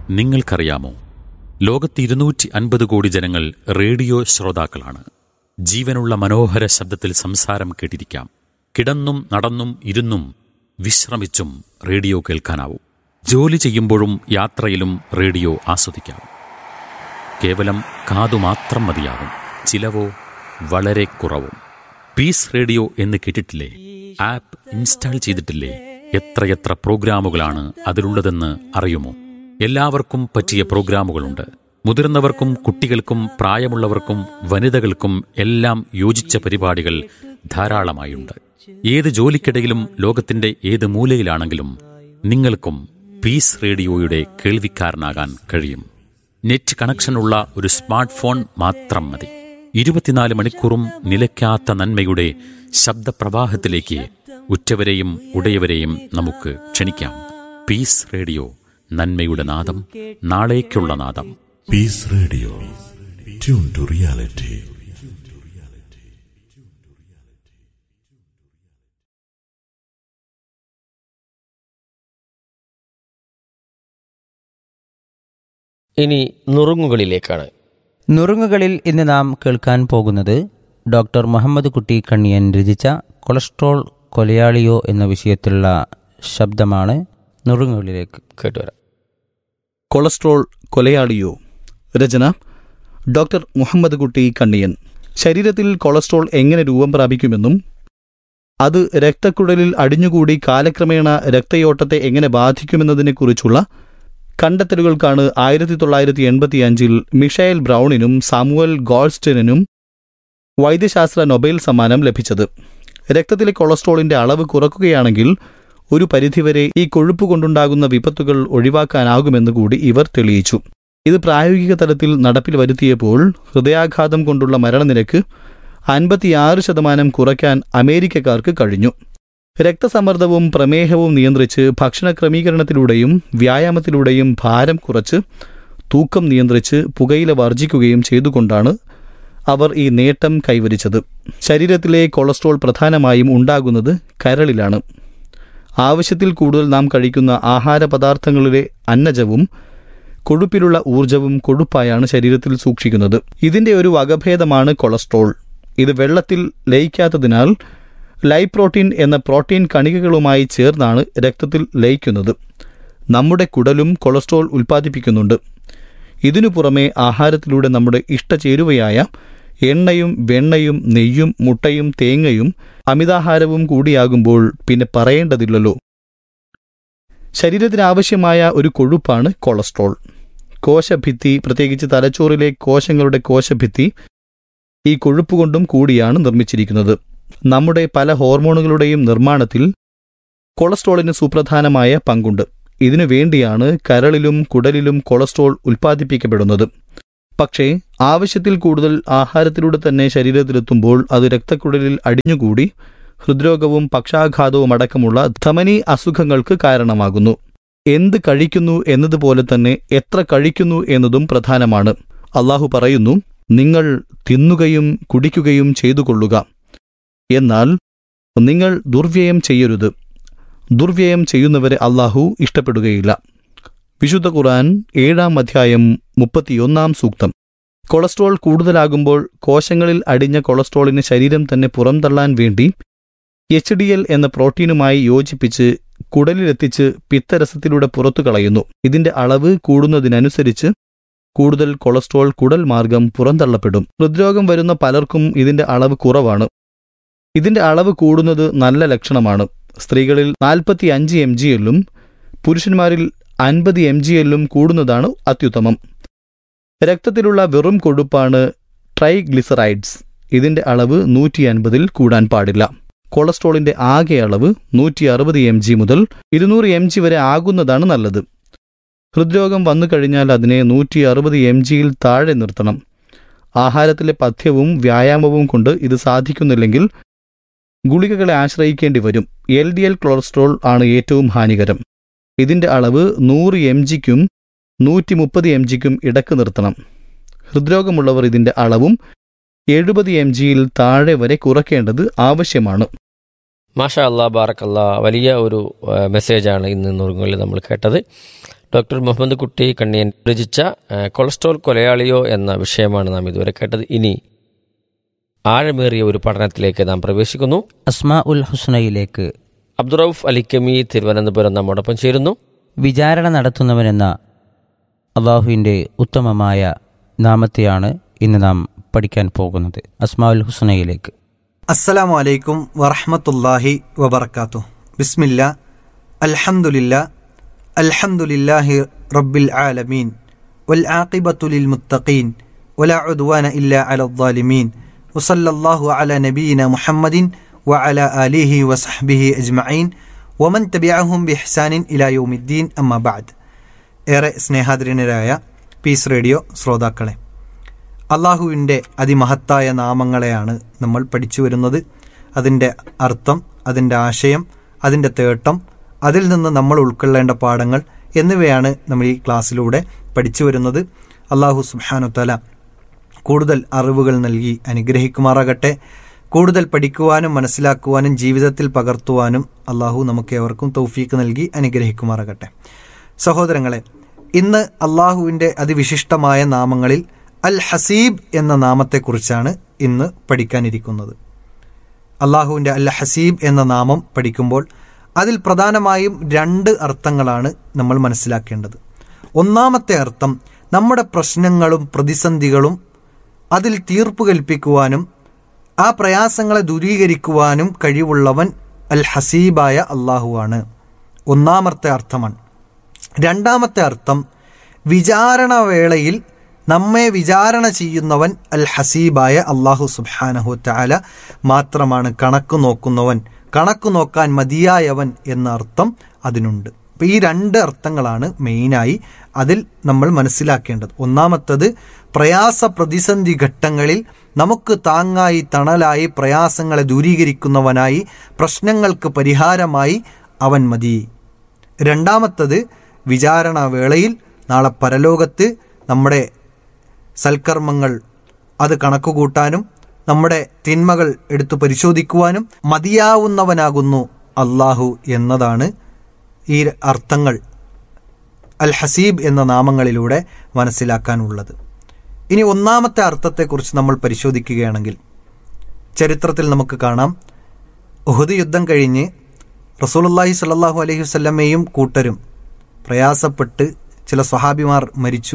നിങ്ങൾക്കറിയാമോ ലോകത്ത് ഇരുന്നൂറ്റി അൻപത് കോടി ജനങ്ങൾ റേഡിയോ ശ്രോതാക്കളാണ് ജീവനുള്ള മനോഹര ശബ്ദത്തിൽ സംസാരം കേട്ടിരിക്കാം കിടന്നും നടന്നും ഇരുന്നും വിശ്രമിച്ചും റേഡിയോ കേൾക്കാനാവും ജോലി ചെയ്യുമ്പോഴും യാത്രയിലും റേഡിയോ ആസ്വദിക്കാം കേവലം കാതുമാത്രം മതിയാകും ചിലവോ വളരെ കുറവും പീസ് റേഡിയോ എന്ന് കേട്ടിട്ടില്ലേ ആപ്പ് ഇൻസ്റ്റാൾ ചെയ്തിട്ടില്ലേ എത്രയെത്ര പ്രോഗ്രാമുകളാണ് അതിലുള്ളതെന്ന് അറിയുമോ എല്ലാവർക്കും പറ്റിയ പ്രോഗ്രാമുകളുണ്ട് മുതിർന്നവർക്കും കുട്ടികൾക്കും പ്രായമുള്ളവർക്കും വനിതകൾക്കും എല്ലാം യോജിച്ച പരിപാടികൾ ധാരാളമായുണ്ട് ഏത് ജോലിക്കിടയിലും ലോകത്തിന്റെ ഏത് മൂലയിലാണെങ്കിലും നിങ്ങൾക്കും പീസ് റേഡിയോയുടെ കേൾവിക്കാരനാകാൻ കഴിയും നെറ്റ് കണക്ഷനുള്ള ഒരു സ്മാർട്ട് ഫോൺ മാത്രം മതി ഇരുപത്തിനാല് മണിക്കൂറും നിലയ്ക്കാത്ത നന്മയുടെ ശബ്ദപ്രവാഹത്തിലേക്ക് ഉറ്റവരെയും ഉടയവരെയും നമുക്ക് ക്ഷണിക്കാം പീസ് റേഡിയോ നന്മയുടെ നാദം നാളേക്കുള്ള നാദം Peace Radio. Tune to reality. ഇനി നുറുങ്ങുകളിലേക്കാണ് നുറുങ്ങുകളിൽ ഇന്ന് നാം കേൾക്കാൻ പോകുന്നത് ഡോക്ടർ മുഹമ്മദ് കുട്ടി കണ്ണിയൻ രചിച്ച കൊളസ്ട്രോൾ കൊലയാളിയോ എന്ന വിഷയത്തിലുള്ള ശബ്ദമാണ് നുറുങ്ങുകളിലേക്ക് കേട്ടുവരാം കൊളസ്ട്രോൾ കൊലയാളിയോ രചന ഡോക്ടർ മുഹമ്മദ് കുട്ടി കണ്ണിയൻ ശരീരത്തിൽ കൊളസ്ട്രോൾ എങ്ങനെ രൂപം പ്രാപിക്കുമെന്നും അത് രക്തക്കുഴലിൽ അടിഞ്ഞുകൂടി കാലക്രമേണ രക്തയോട്ടത്തെ എങ്ങനെ ബാധിക്കുമെന്നതിനെക്കുറിച്ചുള്ള കണ്ടെത്തലുകൾക്കാണ് ആയിരത്തി തൊള്ളായിരത്തി എൺപത്തിയഞ്ചിൽ മിഷേൽ ബ്രൗണിനും സാമുവൽ ഗോൾസ്റ്റണിനും വൈദ്യശാസ്ത്ര നൊബേൽ സമ്മാനം ലഭിച്ചത് രക്തത്തിലെ കൊളസ്ട്രോളിന്റെ അളവ് കുറക്കുകയാണെങ്കിൽ ഒരു പരിധിവരെ ഈ കൊഴുപ്പ് കൊണ്ടുണ്ടാകുന്ന വിപത്തുകൾ ഒഴിവാക്കാനാകുമെന്ന് കൂടി ഇവർ തെളിയിച്ചു ഇത് പ്രായോഗിക തലത്തിൽ നടപ്പിൽ വരുത്തിയപ്പോൾ ഹൃദയാഘാതം കൊണ്ടുള്ള മരണനിരക്ക് അൻപത്തിയാറ് ശതമാനം കുറയ്ക്കാൻ അമേരിക്കക്കാർക്ക് കഴിഞ്ഞു രക്തസമ്മർദ്ദവും പ്രമേഹവും നിയന്ത്രിച്ച് ഭക്ഷണ ക്രമീകരണത്തിലൂടെയും വ്യായാമത്തിലൂടെയും ഭാരം കുറച്ച് തൂക്കം നിയന്ത്രിച്ച് പുകയില വർജിക്കുകയും ചെയ്തുകൊണ്ടാണ് അവർ ഈ നേട്ടം കൈവരിച്ചത് ശരീരത്തിലെ കൊളസ്ട്രോൾ പ്രധാനമായും ഉണ്ടാകുന്നത് കരളിലാണ് ആവശ്യത്തിൽ കൂടുതൽ നാം കഴിക്കുന്ന ആഹാര പദാർത്ഥങ്ങളിലെ അന്നജവും കൊഴുപ്പിലുള്ള ഊർജവും കൊഴുപ്പായാണ് ശരീരത്തിൽ സൂക്ഷിക്കുന്നത് ഇതിന്റെ ഒരു വകഭേദമാണ് കൊളസ്ട്രോൾ ഇത് വെള്ളത്തിൽ ലയിക്കാത്തതിനാൽ ലൈപ്രോട്ടീൻ എന്ന പ്രോട്ടീൻ കണികകളുമായി ചേർന്നാണ് രക്തത്തിൽ ലയിക്കുന്നത് നമ്മുടെ കുടലും കൊളസ്ട്രോൾ ഉൽപ്പാദിപ്പിക്കുന്നുണ്ട് ഇതിനു പുറമെ ആഹാരത്തിലൂടെ നമ്മുടെ ഇഷ്ടചേരുവയായ എണ്ണയും വെണ്ണയും നെയ്യും മുട്ടയും തേങ്ങയും അമിതാഹാരവും കൂടിയാകുമ്പോൾ പിന്നെ പറയേണ്ടതില്ലല്ലോ ശരീരത്തിന് ആവശ്യമായ ഒരു കൊഴുപ്പാണ് കൊളസ്ട്രോൾ കോശഭിത്തി പ്രത്യേകിച്ച് തലച്ചോറിലെ കോശങ്ങളുടെ കോശഭിത്തി ഈ കൊഴുപ്പ് കൊണ്ടും കൂടിയാണ് നിർമ്മിച്ചിരിക്കുന്നത് നമ്മുടെ പല ഹോർമോണുകളുടെയും നിർമ്മാണത്തിൽ കൊളസ്ട്രോളിന് സുപ്രധാനമായ പങ്കുണ്ട് ഇതിനു വേണ്ടിയാണ് കരളിലും കുടലിലും കൊളസ്ട്രോൾ ഉൽപ്പാദിപ്പിക്കപ്പെടുന്നത് പക്ഷേ ആവശ്യത്തിൽ കൂടുതൽ ആഹാരത്തിലൂടെ തന്നെ ശരീരത്തിലെത്തുമ്പോൾ അത് രക്തക്കുഴലിൽ അടിഞ്ഞുകൂടി ഹൃദ്രോഗവും പക്ഷാഘാതവും അടക്കമുള്ള ധമനി അസുഖങ്ങൾക്ക് കാരണമാകുന്നു എന്ത് കഴിക്കുന്നു എന്നതുപോലെ തന്നെ എത്ര കഴിക്കുന്നു എന്നതും പ്രധാനമാണ് അള്ളാഹു പറയുന്നു നിങ്ങൾ തിന്നുകയും കുടിക്കുകയും ചെയ്തു കൊള്ളുക എന്നാൽ നിങ്ങൾ ദുർവ്യയം ചെയ്യരുത് ദുർവ്യയം ചെയ്യുന്നവരെ അള്ളാഹു ഇഷ്ടപ്പെടുകയില്ല വിശുദ്ധ ഖുർആൻ ഏഴാം അധ്യായം മുപ്പത്തിയൊന്നാം സൂക്തം കൊളസ്ട്രോൾ കൂടുതലാകുമ്പോൾ കോശങ്ങളിൽ അടിഞ്ഞ കൊളസ്ട്രോളിന് ശരീരം തന്നെ പുറംതള്ളാൻ വേണ്ടി എച്ച് ഡി എൽ എന്ന പ്രോട്ടീനുമായി യോജിപ്പിച്ച് കുടലിലെത്തിച്ച് പിത്തരസത്തിലൂടെ പുറത്തു കളയുന്നു ഇതിന്റെ അളവ് കൂടുന്നതിനനുസരിച്ച് കൂടുതൽ കൊളസ്ട്രോൾ കുടൽ മാർഗം പുറന്തള്ളപ്പെടും ഹൃദ്രോഗം വരുന്ന പലർക്കും ഇതിന്റെ അളവ് കുറവാണ് ഇതിന്റെ അളവ് കൂടുന്നത് നല്ല ലക്ഷണമാണ് സ്ത്രീകളിൽ നാൽപ്പത്തി അഞ്ച് എം ജി എല്ലും പുരുഷന്മാരിൽ അൻപത് എം ജി എല്ലും കൂടുന്നതാണ് അത്യുത്തമം രക്തത്തിലുള്ള വെറും കൊഴുപ്പാണ് ട്രൈഗ്ലിസറൈഡ്സ് ഇതിന്റെ അളവ് നൂറ്റി അൻപതിൽ കൂടാൻ പാടില്ല കൊളസ്ട്രോളിന്റെ ആകെ അളവ് നൂറ്റി അറുപത് എം ജി മുതൽ ഇരുന്നൂറ് എം ജി വരെ ആകുന്നതാണ് നല്ലത് ഹൃദ്രോഗം വന്നു കഴിഞ്ഞാൽ അതിനെ നൂറ്റി അറുപത് എം ജിയിൽ താഴെ നിർത്തണം ആഹാരത്തിലെ പഥ്യവും വ്യായാമവും കൊണ്ട് ഇത് സാധിക്കുന്നില്ലെങ്കിൽ ഗുളികകളെ ആശ്രയിക്കേണ്ടി വരും എൽ ഡി എൽ കൊളസ്ട്രോൾ ആണ് ഏറ്റവും ഹാനികരം ഇതിന്റെ അളവ് നൂറ് എം ജിക്കും നൂറ്റി മുപ്പത് എം ജിക്കും ഇടക്ക് നിർത്തണം ഹൃദ്രോഗമുള്ളവർ ഇതിന്റെ അളവും എഴുപത് എം ജിയിൽ താഴെ വരെ കുറയ്ക്കേണ്ടത് ആവശ്യമാണ് മാഷാ അല്ലാ ബാറക്കല്ലാ വലിയ ഒരു ആ, മെസ്സേജാണ് ഇന്ന് നുറുങ്ങുകളിൽ നമ്മൾ കേട്ടത് ഡോക്ടർ മുഹമ്മദ് കുട്ടി കണ്ണിയൻ രചിച്ച ആ, കൊളസ്ട്രോൾ കൊലയാളിയോ എന്ന വിഷയമാണ് നാം ഇതുവരെ കേട്ടത് ഇനി ആഴമേറിയ ഒരു പഠനത്തിലേക്ക് നാം പ്രവേശിക്കുന്നു അസ്മാ ഉൽ ഹുസ്നയിലേക്ക് അബ്ദുറൌഫ് അലിക്കമി തിരുവനന്തപുരം നമ്മോടൊപ്പം ചേരുന്നു വിചാരണ നടത്തുന്നവനെന്ന അള്ളാഹുവിൻ്റെ ഉത്തമമായ നാമത്തെയാണ് ഇന്ന് നാം പഠിക്കാൻ പോകുന്നത് അസ്മാ ഉൽ ഹുസ്നയിലേക്ക് അസ്സലാമു അലൈക്കും വറഹ്മത്തുള്ളാഹി വബർക്കാത്തു ബിസ്മില്ല അൽഹംദുലില്ല അൽഹംദുലില്ലാഹി റബ്ബിൽ ആലമീൻ വൽ ആഖിബത്തു ലിൽ മുത്തഖീൻ വലാ ഉദ്വാന ഇല്ലാ അലൽ ളാലിമീൻ വസല്ലല്ലാഹു അലാ നബിയിന മുഹമ്മദിൻ വഅലാ ആലിഹി വസഹ്ബിഹി അജ്മഈൻ വമൻ തബിഅഹും ബിഹ്സാനിൻ ഇലാ യൗമിദ്ദീൻ അമ്മാ ബഅദ് ഏറെ സ്നേഹാദരനരായ പീസ് റേഡിയോ ശ്രോതാക്കളെ അള്ളാഹുവിൻ്റെ അതിമഹത്തായ നാമങ്ങളെയാണ് നമ്മൾ പഠിച്ചു വരുന്നത് അതിൻ്റെ അർത്ഥം അതിൻ്റെ ആശയം അതിൻ്റെ തേട്ടം അതിൽ നിന്ന് നമ്മൾ ഉൾക്കൊള്ളേണ്ട പാഠങ്ങൾ എന്നിവയാണ് നമ്മൾ ഈ ക്ലാസ്സിലൂടെ പഠിച്ചു വരുന്നത് അള്ളാഹു സുബാനുത്തല കൂടുതൽ അറിവുകൾ നൽകി അനുഗ്രഹിക്കുമാറാകട്ടെ കൂടുതൽ പഠിക്കുവാനും മനസ്സിലാക്കുവാനും ജീവിതത്തിൽ പകർത്തുവാനും അള്ളാഹു നമുക്ക് ഏവർക്കും തൗഫീക്ക് നൽകി അനുഗ്രഹിക്കുമാറാകട്ടെ സഹോദരങ്ങളെ ഇന്ന് അള്ളാഹുവിൻ്റെ അതിവിശിഷ്ടമായ നാമങ്ങളിൽ അൽ ഹസീബ് എന്ന നാമത്തെക്കുറിച്ചാണ് ഇന്ന് പഠിക്കാനിരിക്കുന്നത് അള്ളാഹുവിൻ്റെ അൽ ഹസീബ് എന്ന നാമം പഠിക്കുമ്പോൾ അതിൽ പ്രധാനമായും രണ്ട് അർത്ഥങ്ങളാണ് നമ്മൾ മനസ്സിലാക്കേണ്ടത് ഒന്നാമത്തെ അർത്ഥം നമ്മുടെ പ്രശ്നങ്ങളും പ്രതിസന്ധികളും അതിൽ തീർപ്പ് കൽപ്പിക്കുവാനും ആ പ്രയാസങ്ങളെ ദൂരീകരിക്കുവാനും കഴിവുള്ളവൻ അൽ ഹസീബായ അള്ളാഹുവാണ് ഒന്നാമത്തെ അർത്ഥമാണ് രണ്ടാമത്തെ അർത്ഥം വിചാരണ വേളയിൽ നമ്മെ വിചാരണ ചെയ്യുന്നവൻ അൽ ഹസീബായ അള്ളാഹു സുബാനഹു താല മാത്രമാണ് കണക്ക് നോക്കുന്നവൻ കണക്ക് നോക്കാൻ മതിയായവൻ എന്ന അർത്ഥം അതിനുണ്ട് അപ്പം ഈ രണ്ട് അർത്ഥങ്ങളാണ് മെയിനായി അതിൽ നമ്മൾ മനസ്സിലാക്കേണ്ടത് ഒന്നാമത്തത് പ്രയാസ പ്രതിസന്ധി ഘട്ടങ്ങളിൽ നമുക്ക് താങ്ങായി തണലായി പ്രയാസങ്ങളെ ദൂരീകരിക്കുന്നവനായി പ്രശ്നങ്ങൾക്ക് പരിഹാരമായി അവൻ മതി രണ്ടാമത്തത് വിചാരണ വേളയിൽ നാളെ പരലോകത്ത് നമ്മുടെ സൽക്കർമ്മങ്ങൾ അത് കണക്കുകൂട്ടാനും നമ്മുടെ തിന്മകൾ എടുത്തു പരിശോധിക്കുവാനും മതിയാവുന്നവനാകുന്നു അള്ളാഹു എന്നതാണ് ഈ അർത്ഥങ്ങൾ അൽ ഹസീബ് എന്ന നാമങ്ങളിലൂടെ മനസ്സിലാക്കാനുള്ളത് ഇനി ഒന്നാമത്തെ അർത്ഥത്തെക്കുറിച്ച് നമ്മൾ പരിശോധിക്കുകയാണെങ്കിൽ ചരിത്രത്തിൽ നമുക്ക് കാണാം ഉഹദ് യുദ്ധം കഴിഞ്ഞ് റസൂലുള്ളാഹി സ്വല്ലല്ലാഹു അലൈഹി വസല്ലമയും കൂട്ടരും പ്രയാസപ്പെട്ട് ചില സ്വഹാബിമാർ മരിച്ചു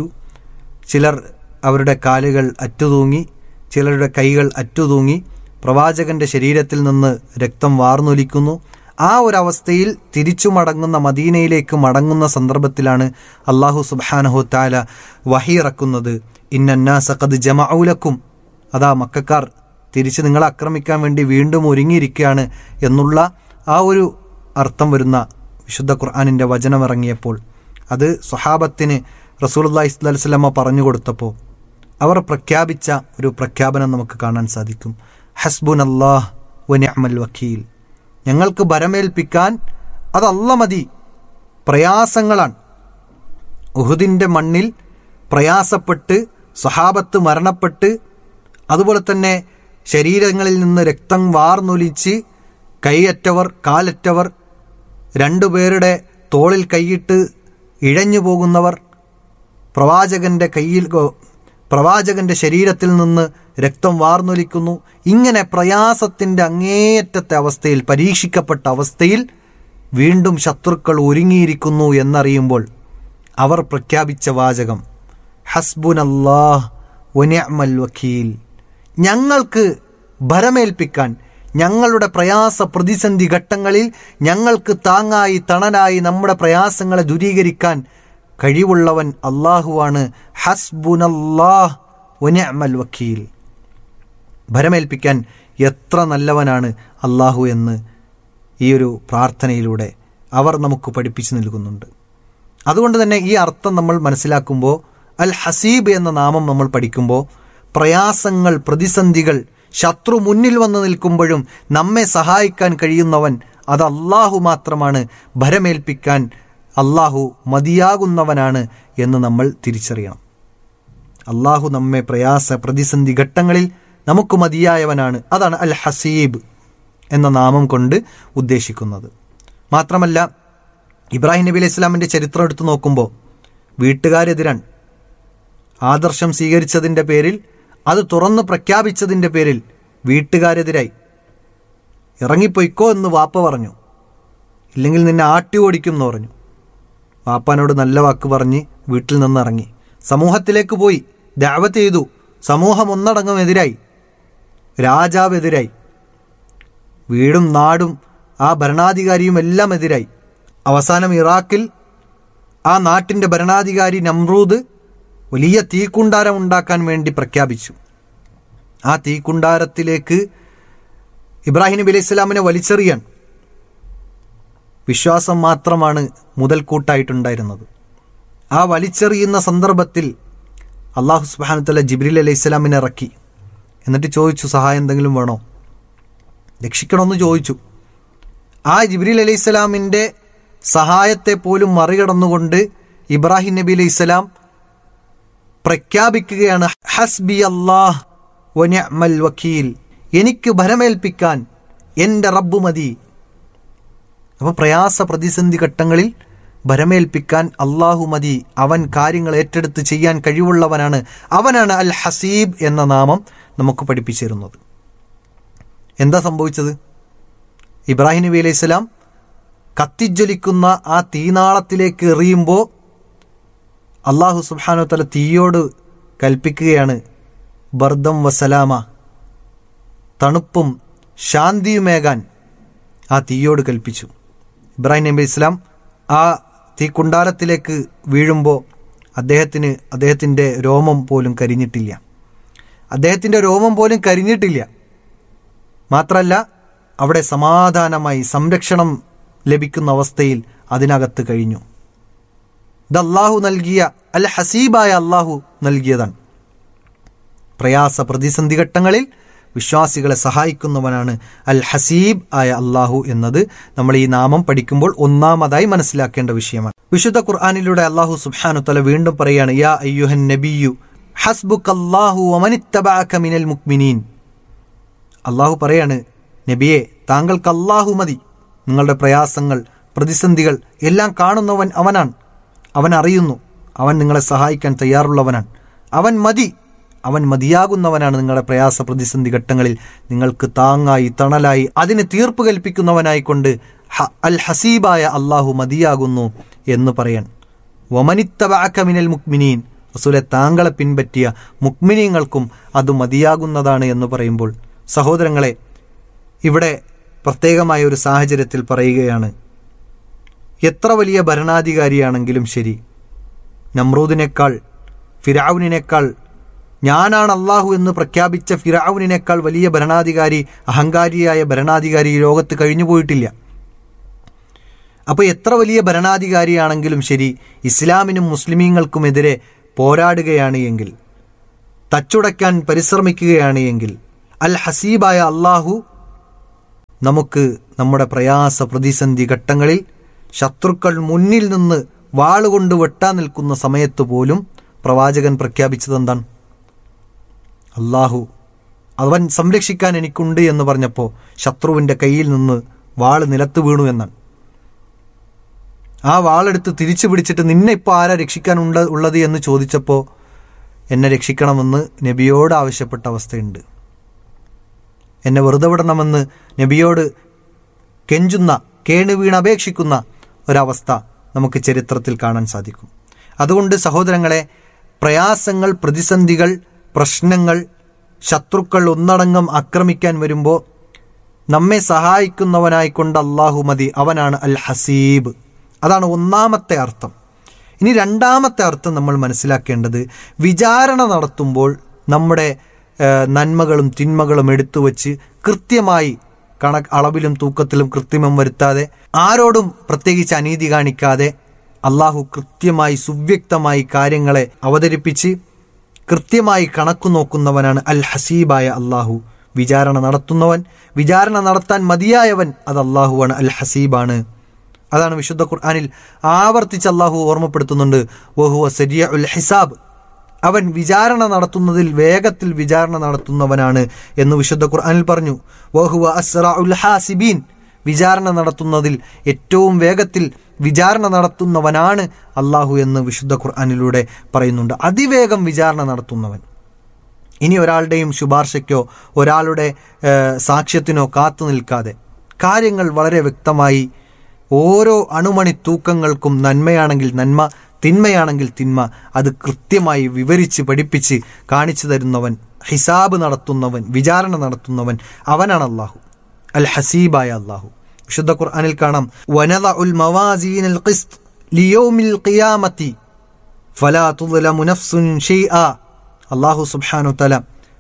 ചിലർ അവരുടെ കാലുകൾ അറ്റുതൂങ്ങി ചിലരുടെ കൈകൾ അറ്റുതൂങ്ങി പ്രവാചകന്റെ ശരീരത്തിൽ നിന്ന് രക്തം വാർന്നൊലിക്കുന്നു ആ ഒരു അവസ്ഥയിൽ തിരിച്ചു മടങ്ങുന്ന മദീനയിലേക്ക് മടങ്ങുന്ന സന്ദർഭത്തിലാണ് അള്ളാഹു സുബാനഹു താല വഹിയിറക്കുന്നത് ഇന്നന്നാസഖദ് ജമഔലക്കും അതാ മക്കാർ തിരിച്ച് നിങ്ങളെ ആക്രമിക്കാൻ വേണ്ടി വീണ്ടും ഒരുങ്ങിയിരിക്കുകയാണ് എന്നുള്ള ആ ഒരു അർത്ഥം വരുന്ന വിശുദ്ധ ഖുർആാനിൻ്റെ വചനം ഇറങ്ങിയപ്പോൾ അത് സ്വഹാബത്തിന് റസൂലുല്ലാ ഇസ്ലാ സ്വലമ പറഞ്ഞു കൊടുത്തപ്പോൾ അവർ പ്രഖ്യാപിച്ച ഒരു പ്രഖ്യാപനം നമുക്ക് കാണാൻ സാധിക്കും ഹസ്ബുൻ അള്ളാഹ് വനിഅമൽ വക്കീൽ ഞങ്ങൾക്ക് ഭരമേൽപ്പിക്കാൻ അതല്ല മതി പ്രയാസങ്ങളാണ് ഉഹുദിൻ്റെ മണ്ണിൽ പ്രയാസപ്പെട്ട് സ്വഹാബത്ത് മരണപ്പെട്ട് അതുപോലെ തന്നെ ശരീരങ്ങളിൽ നിന്ന് രക്തം വാർന്നൊലിച്ച് കൈയറ്റവർ കാലറ്റവർ രണ്ടുപേരുടെ തോളിൽ കൈയിട്ട് ഇഴഞ്ഞു പോകുന്നവർ പ്രവാചകന്റെ കയ്യിൽ പ്രവാചകന്റെ ശരീരത്തിൽ നിന്ന് രക്തം വാർന്നൊലിക്കുന്നു ഇങ്ങനെ പ്രയാസത്തിന്റെ അങ്ങേയറ്റത്തെ അവസ്ഥയിൽ പരീക്ഷിക്കപ്പെട്ട അവസ്ഥയിൽ വീണ്ടും ശത്രുക്കൾ ഒരുങ്ങിയിരിക്കുന്നു എന്നറിയുമ്പോൾ അവർ പ്രഖ്യാപിച്ച വാചകം ഹസ്ബുൻ അല്ലാഹ് വനിഅമൽ വക്കീൽ ഞങ്ങൾക്ക് ഭരമേൽപ്പിക്കാൻ ഞങ്ങളുടെ പ്രയാസ പ്രതിസന്ധി ഘട്ടങ്ങളിൽ ഞങ്ങൾക്ക് താങ്ങായി തണലായി നമ്മുടെ പ്രയാസങ്ങളെ ദൂരീകരിക്കാൻ കഴിവുള്ളവൻ അള്ളാഹുവാണ് ഹസ്ബുനല്ലാഹ് വനിഅമൽ വക്കീൽ ഭരമേൽപ്പിക്കാൻ എത്ര നല്ലവനാണ് അള്ളാഹു എന്ന് ഈ ഒരു പ്രാർത്ഥനയിലൂടെ അവർ നമുക്ക് പഠിപ്പിച്ചു നൽകുന്നുണ്ട് അതുകൊണ്ട് തന്നെ ഈ അർത്ഥം നമ്മൾ മനസ്സിലാക്കുമ്പോൾ അൽ ഹസീബ് എന്ന നാമം നമ്മൾ പഠിക്കുമ്പോൾ പ്രയാസങ്ങൾ പ്രതിസന്ധികൾ ശത്രു മുന്നിൽ വന്നു നിൽക്കുമ്പോഴും നമ്മെ സഹായിക്കാൻ കഴിയുന്നവൻ അത് അള്ളാഹു മാത്രമാണ് ഭരമേൽപ്പിക്കാൻ അള്ളാഹു മതിയാകുന്നവനാണ് എന്ന് നമ്മൾ തിരിച്ചറിയണം അള്ളാഹു നമ്മെ പ്രയാസ പ്രതിസന്ധി ഘട്ടങ്ങളിൽ നമുക്ക് മതിയായവനാണ് അതാണ് അൽ ഹസീബ് എന്ന നാമം കൊണ്ട് ഉദ്ദേശിക്കുന്നത് മാത്രമല്ല ഇബ്രാഹിം നബി അലൈഹി ഇസ്ലാമിൻ്റെ ചരിത്രം എടുത്തു നോക്കുമ്പോൾ വീട്ടുകാരെതിരാണ് ആദർശം സ്വീകരിച്ചതിൻ്റെ പേരിൽ അത് തുറന്ന് പ്രഖ്യാപിച്ചതിൻ്റെ പേരിൽ വീട്ടുകാരെതിരായി ഇറങ്ങിപ്പൊയ്ക്കോ എന്ന് വാപ്പ പറഞ്ഞു ഇല്ലെങ്കിൽ നിന്നെ ആട്ടി ഓടിക്കും എന്ന് പറഞ്ഞു വാപ്പാനോട് നല്ല വാക്ക് പറഞ്ഞ് വീട്ടിൽ നിന്ന് ഇറങ്ങി സമൂഹത്തിലേക്ക് പോയി ദാവത്ത് ചെയ്തു സമൂഹം ഒന്നടങ്കം എതിരായി രാജാവ് എതിരായി വീടും നാടും ആ ഭരണാധികാരിയും എല്ലാം എതിരായി അവസാനം ഇറാഖിൽ ആ നാട്ടിൻ്റെ ഭരണാധികാരി നമ്രൂദ് വലിയ തീക്കുണ്ടാരം ഉണ്ടാക്കാൻ വേണ്ടി പ്രഖ്യാപിച്ചു ആ തീക്കുണ്ടാരത്തിലേക്ക് ഇബ്രാഹിം നബി അലൈഹി സ്വലാമിനെ വലിച്ചെറിയാൻ വിശ്വാസം മാത്രമാണ് മുതൽക്കൂട്ടായിട്ടുണ്ടായിരുന്നത് ആ വലിച്ചെറിയുന്ന സന്ദർഭത്തിൽ അള്ളാഹു സുബാനത്തല്ല ജിബ്രീൽ അലൈഹി സ്വലാമിനെ ഇറക്കി എന്നിട്ട് ചോദിച്ചു സഹായം എന്തെങ്കിലും വേണോ രക്ഷിക്കണമെന്ന് ചോദിച്ചു ആ ജിബ്രീൽ അലൈഹി സ്വലാമിൻ്റെ സഹായത്തെ പോലും മറികടന്നുകൊണ്ട് ഇബ്രാഹിം നബി അലൈഹി സ്വലാം പ്രഖ്യാപിക്കുകയാണ് ഹസ്ബി അള്ളാഹ് വനിഅമൽ വക്കീൽ എനിക്ക് ഭരമേൽപ്പിക്കാൻ എൻ്റെ റബ്ബ് മതി അപ്പോൾ പ്രയാസ പ്രതിസന്ധി ഘട്ടങ്ങളിൽ ഭരമേൽപ്പിക്കാൻ അള്ളാഹു മതി അവൻ കാര്യങ്ങൾ ഏറ്റെടുത്ത് ചെയ്യാൻ കഴിവുള്ളവനാണ് അവനാണ് അൽ ഹസീബ് എന്ന നാമം നമുക്ക് പഠിപ്പിച്ചിരുന്നത് എന്താ സംഭവിച്ചത് ഇബ്രാഹിം നബി അലൈഹി സ്വലാം കത്തിജ്വലിക്കുന്ന ആ തീനാളത്തിലേക്ക് എറിയുമ്പോൾ അള്ളാഹു സുബാനു തല തീയോട് കൽപ്പിക്കുകയാണ് ബർദം വസലാമ തണുപ്പും ശാന്തിയുമേകാൻ ആ തീയോട് കൽപ്പിച്ചു ഇബ്രാഹിം നബി ഇസ്ലാം ആ തീക്കുണ്ടാരത്തിലേക്ക് വീഴുമ്പോൾ അദ്ദേഹത്തിന് അദ്ദേഹത്തിൻ്റെ രോമം പോലും കരിഞ്ഞിട്ടില്ല അദ്ദേഹത്തിൻ്റെ രോമം പോലും കരിഞ്ഞിട്ടില്ല മാത്രമല്ല അവിടെ സമാധാനമായി സംരക്ഷണം ലഭിക്കുന്ന അവസ്ഥയിൽ അതിനകത്ത് കഴിഞ്ഞു ഇത് അള്ളാഹു നൽകിയ അൽ ഹസീബായ അള്ളാഹു നൽകിയതാണ് പ്രയാസ പ്രതിസന്ധി ഘട്ടങ്ങളിൽ വിശ്വാസികളെ സഹായിക്കുന്നവനാണ് അൽ ഹസീബ് ആയ അള്ളാഹു എന്നത് നമ്മൾ ഈ നാമം പഠിക്കുമ്പോൾ ഒന്നാമതായി മനസ്സിലാക്കേണ്ട വിഷയമാണ് വിശുദ്ധ ഖുർആാനിലൂടെ അള്ളാഹു സുബ്ഹാനു തല വീണ്ടും പറയാണ് യാ അയ്യുഹൻ നബിയു ഹസ്ബുക്ക് അള്ളാഹു ഒമനിത്തബാക്ക മിനൽ മുക്മിനീൻ അള്ളാഹു പറയാണ് നബിയെ താങ്കൾക്ക് അള്ളാഹു മതി നിങ്ങളുടെ പ്രയാസങ്ങൾ പ്രതിസന്ധികൾ എല്ലാം കാണുന്നവൻ അവനാണ് അവൻ അറിയുന്നു അവൻ നിങ്ങളെ സഹായിക്കാൻ തയ്യാറുള്ളവനാണ് അവൻ മതി അവൻ മതിയാകുന്നവനാണ് നിങ്ങളുടെ പ്രയാസ പ്രതിസന്ധി ഘട്ടങ്ങളിൽ നിങ്ങൾക്ക് താങ്ങായി തണലായി അതിന് തീർപ്പ് കൽപ്പിക്കുന്നവനായിക്കൊണ്ട് ഹ- അൽ ഹസീബായ അള്ളാഹു മതിയാകുന്നു എന്ന് പറയാൻ വമനിത്തബാക്ക മിനൽ മുക്മിനീൻ റസൂലെ താങ്കളെ പിൻപറ്റിയ മുക്മിനീങ്ങൾക്കും അത് മതിയാകുന്നതാണ് എന്ന് പറയുമ്പോൾ സഹോദരങ്ങളെ ഇവിടെ പ്രത്യേകമായ ഒരു സാഹചര്യത്തിൽ പറയുകയാണ് എത്ര വലിയ ഭരണാധികാരിയാണെങ്കിലും ശരി നമ്രൂദിനേക്കാൾ ഫിരാവുനിനേക്കാൾ ഞാനാണ് അള്ളാഹു എന്ന് പ്രഖ്യാപിച്ച ഫിറാവുനിനേക്കാൾ വലിയ ഭരണാധികാരി അഹങ്കാരിയായ ഭരണാധികാരി ഈ ലോകത്ത് കഴിഞ്ഞു പോയിട്ടില്ല അപ്പോൾ എത്ര വലിയ ഭരണാധികാരിയാണെങ്കിലും ശരി ഇസ്ലാമിനും മുസ്ലിമീങ്ങൾക്കുമെതിരെ പോരാടുകയാണ് എങ്കിൽ തച്ചുടയ്ക്കാൻ പരിശ്രമിക്കുകയാണ് എങ്കിൽ അൽ ഹസീബായ അള്ളാഹു നമുക്ക് നമ്മുടെ പ്രയാസ പ്രതിസന്ധി ഘട്ടങ്ങളിൽ ശത്രുക്കൾ മുന്നിൽ നിന്ന് വാളുകൊണ്ട് വെട്ടാൻ നിൽക്കുന്ന സമയത്ത് പോലും പ്രവാചകൻ പ്രഖ്യാപിച്ചത് എന്താണ് അള്ളാഹു അവൻ സംരക്ഷിക്കാൻ എനിക്കുണ്ട് എന്ന് പറഞ്ഞപ്പോൾ ശത്രുവിൻ്റെ കയ്യിൽ നിന്ന് വാള് നിലത്ത് വീണു എന്നാണ് ആ വാളെടുത്ത് തിരിച്ചു പിടിച്ചിട്ട് നിന്നെ ഇപ്പോൾ ആരാ രക്ഷിക്കാനുണ്ട് ഉള്ളത് എന്ന് ചോദിച്ചപ്പോൾ എന്നെ രക്ഷിക്കണമെന്ന് നബിയോട് ആവശ്യപ്പെട്ട അവസ്ഥയുണ്ട് എന്നെ വെറുതെ വിടണമെന്ന് നബിയോട് കെഞ്ചുന്ന കേണു വീണ് അപേക്ഷിക്കുന്ന ഒരവസ്ഥ നമുക്ക് ചരിത്രത്തിൽ കാണാൻ സാധിക്കും അതുകൊണ്ട് സഹോദരങ്ങളെ പ്രയാസങ്ങൾ പ്രതിസന്ധികൾ പ്രശ്നങ്ങൾ ശത്രുക്കൾ ഒന്നടങ്കം ആക്രമിക്കാൻ വരുമ്പോൾ നമ്മെ സഹായിക്കുന്നവനായിക്കൊണ്ട് അള്ളാഹു മതി അവനാണ് അൽ ഹസീബ് അതാണ് ഒന്നാമത്തെ അർത്ഥം ഇനി രണ്ടാമത്തെ അർത്ഥം നമ്മൾ മനസ്സിലാക്കേണ്ടത് വിചാരണ നടത്തുമ്പോൾ നമ്മുടെ ഏഹ്, നന്മകളും തിന്മകളും എടുത്തു വച്ച് കൃത്യമായി കണ അളവിലും തൂക്കത്തിലും കൃത്രിമം വരുത്താതെ ആരോടും പ്രത്യേകിച്ച് അനീതി കാണിക്കാതെ അള്ളാഹു കൃത്യമായി സുവ്യക്തമായി കാര്യങ്ങളെ അവതരിപ്പിച്ച് കൃത്യമായി കണക്കു നോക്കുന്നവനാണ് അൽ ഹസീബായ അള്ളാഹു വിചാരണ നടത്തുന്നവൻ വിചാരണ നടത്താൻ മതിയായവൻ അത് അള്ളാഹുവാണ് അൽ ഹസീബാണ് അതാണ് വിശുദ്ധ ഖുർആനിൽ ആവർത്തിച്ച് അള്ളാഹു ഓർമ്മപ്പെടുത്തുന്നുണ്ട് വഹുവ സരിയ ഉൽ ഹിസാബ് അവൻ വിചാരണ നടത്തുന്നതിൽ വേഗത്തിൽ വിചാരണ നടത്തുന്നവനാണ് എന്ന് വിശുദ്ധ ഖുർആനിൽ പറഞ്ഞു വഹുവ അസ്റഉൽ ഹാസിബീൻ വിചാരണ നടത്തുന്നതിൽ ഏറ്റവും വേഗത്തിൽ വിചാരണ നടത്തുന്നവനാണ് അള്ളാഹു എന്ന് വിശുദ്ധ ഖുർആനിലൂടെ പറയുന്നുണ്ട് അതിവേഗം വിചാരണ നടത്തുന്നവൻ ഇനി ഒരാളുടെയും ശുപാർശയ്ക്കോ ഒരാളുടെ ഏഹ്, സാക്ഷ്യത്തിനോ കാത്തു നിൽക്കാതെ കാര്യങ്ങൾ വളരെ വ്യക്തമായി ഓരോ അണുമണി തൂക്കങ്ങൾക്കും നന്മയാണെങ്കിൽ നന്മ തിന്മയാണെങ്കിൽ തിന്മ അത് കൃത്യമായി വിവരിച്ച് പഠിപ്പിച്ച് കാണിച്ചു തരുന്നവൻ ഹിസാബ് നടത്തുന്നവൻ വിചാരണ നടത്തുന്നവൻ അവനാണ് അള്ളാഹു അൽ ഹസീബായ അള്ളാഹു വിശുദ്ധ ഖുർആനിൽ കാണാം വനദ ഉൽ മവാസീൻ അൽ ഖിസ്ത് ലിയൗമിൽ ഖിയാമത്തി ഫലാ തുദ്ലമു നഫ്സുൻ ഷൈആ അള്ളാഹു സുബ്ഹാനു തല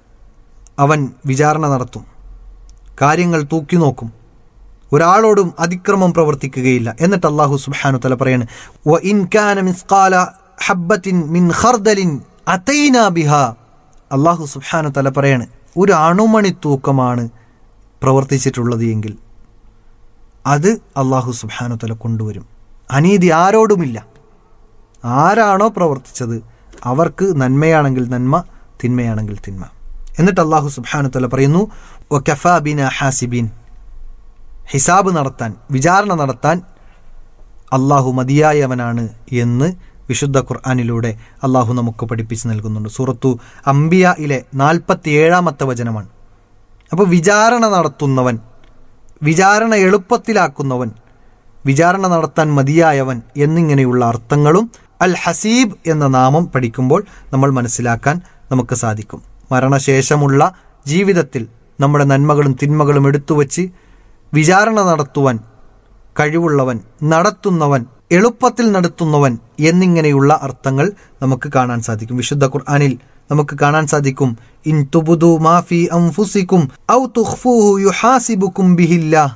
അവൻ വിചാരണ നടത്തും കാര്യങ്ങൾ തൂക്കി നോക്കും ഒരാളോടും അതിക്രമം പ്രവർത്തിക്കുകയില്ല എന്നിട്ട് അള്ളാഹു സുബ്ഹാനു തല പറയാണ് "വ ഇൻ കാന മിസ്ഖാല ഹബ്ബത്തിൻ മിൻ ഖർദലിൻ അതൈനാ ബിഹാ അള്ളാഹു സുബ്ഹാനു തല പറയാണ് ഒരു അണുമണി തൂക്കമാണ് പ്രവർത്തിച്ചിട്ടുള്ളത് എങ്കിൽ അത് അള്ളാഹു സുബ്ഹാനു തല കൊണ്ടുവരും അനീതി ആരോടുമില്ല ആരാണോ പ്രവർത്തിച്ചത് അവർക്ക് നന്മയാണെങ്കിൽ നന്മ തിന്മയാണെങ്കിൽ തിന്മ എന്നിട്ട് അള്ളാഹു സുബ്ഹാനു തല പറയുന്നു "വകഫാ ബിനാ ഹാസിബീൻ ഹിസാബ് നടത്താൻ വിചാരണ നടത്താൻ അള്ളാഹു മതിയായവനാണ് എന്ന് വിശുദ്ധ ഖുർആാനിലൂടെ അള്ളാഹു നമുക്ക് പഠിപ്പിച്ച് നൽകുന്നുണ്ട് സൂറത്തു അംബിയയിലെ നാൽപ്പത്തി ഏഴാമത്തെ വചനമാണ് അപ്പോൾ വിചാരണ നടത്തുന്നവൻ വിചാരണ എളുപ്പത്തിലാക്കുന്നവൻ വിചാരണ നടത്താൻ മതിയായവൻ എന്നിങ്ങനെയുള്ള അർത്ഥങ്ങളും അൽ ഹസീബ് എന്ന നാമം പഠിക്കുമ്പോൾ നമ്മൾ മനസ്സിലാക്കാൻ നമുക്ക് സാധിക്കും മരണശേഷമുള്ള ജീവിതത്തിൽ നമ്മുടെ നന്മകളും തിന്മകളും എടുത്തുവച്ച് വിചാരണ നടത്തുവാൻ കഴിവുള്ളവൻ നടത്തുന്നവൻ എളുപ്പത്തിൽ നടത്തുന്നവൻ എന്നിങ്ങനെയുള്ള അർത്ഥങ്ങൾ നമുക്ക് കാണാൻ സാധിക്കും വിശുദ്ധ ഖുർആനിൽ നമുക്ക് കാണാൻ സാധിക്കും ഇൻ തുബുദു മാഫി അംഫുസിക്കും ഔ തുഖ്ഫൂഹു യുഹാസിബുക്കും ബിഹില്ലാ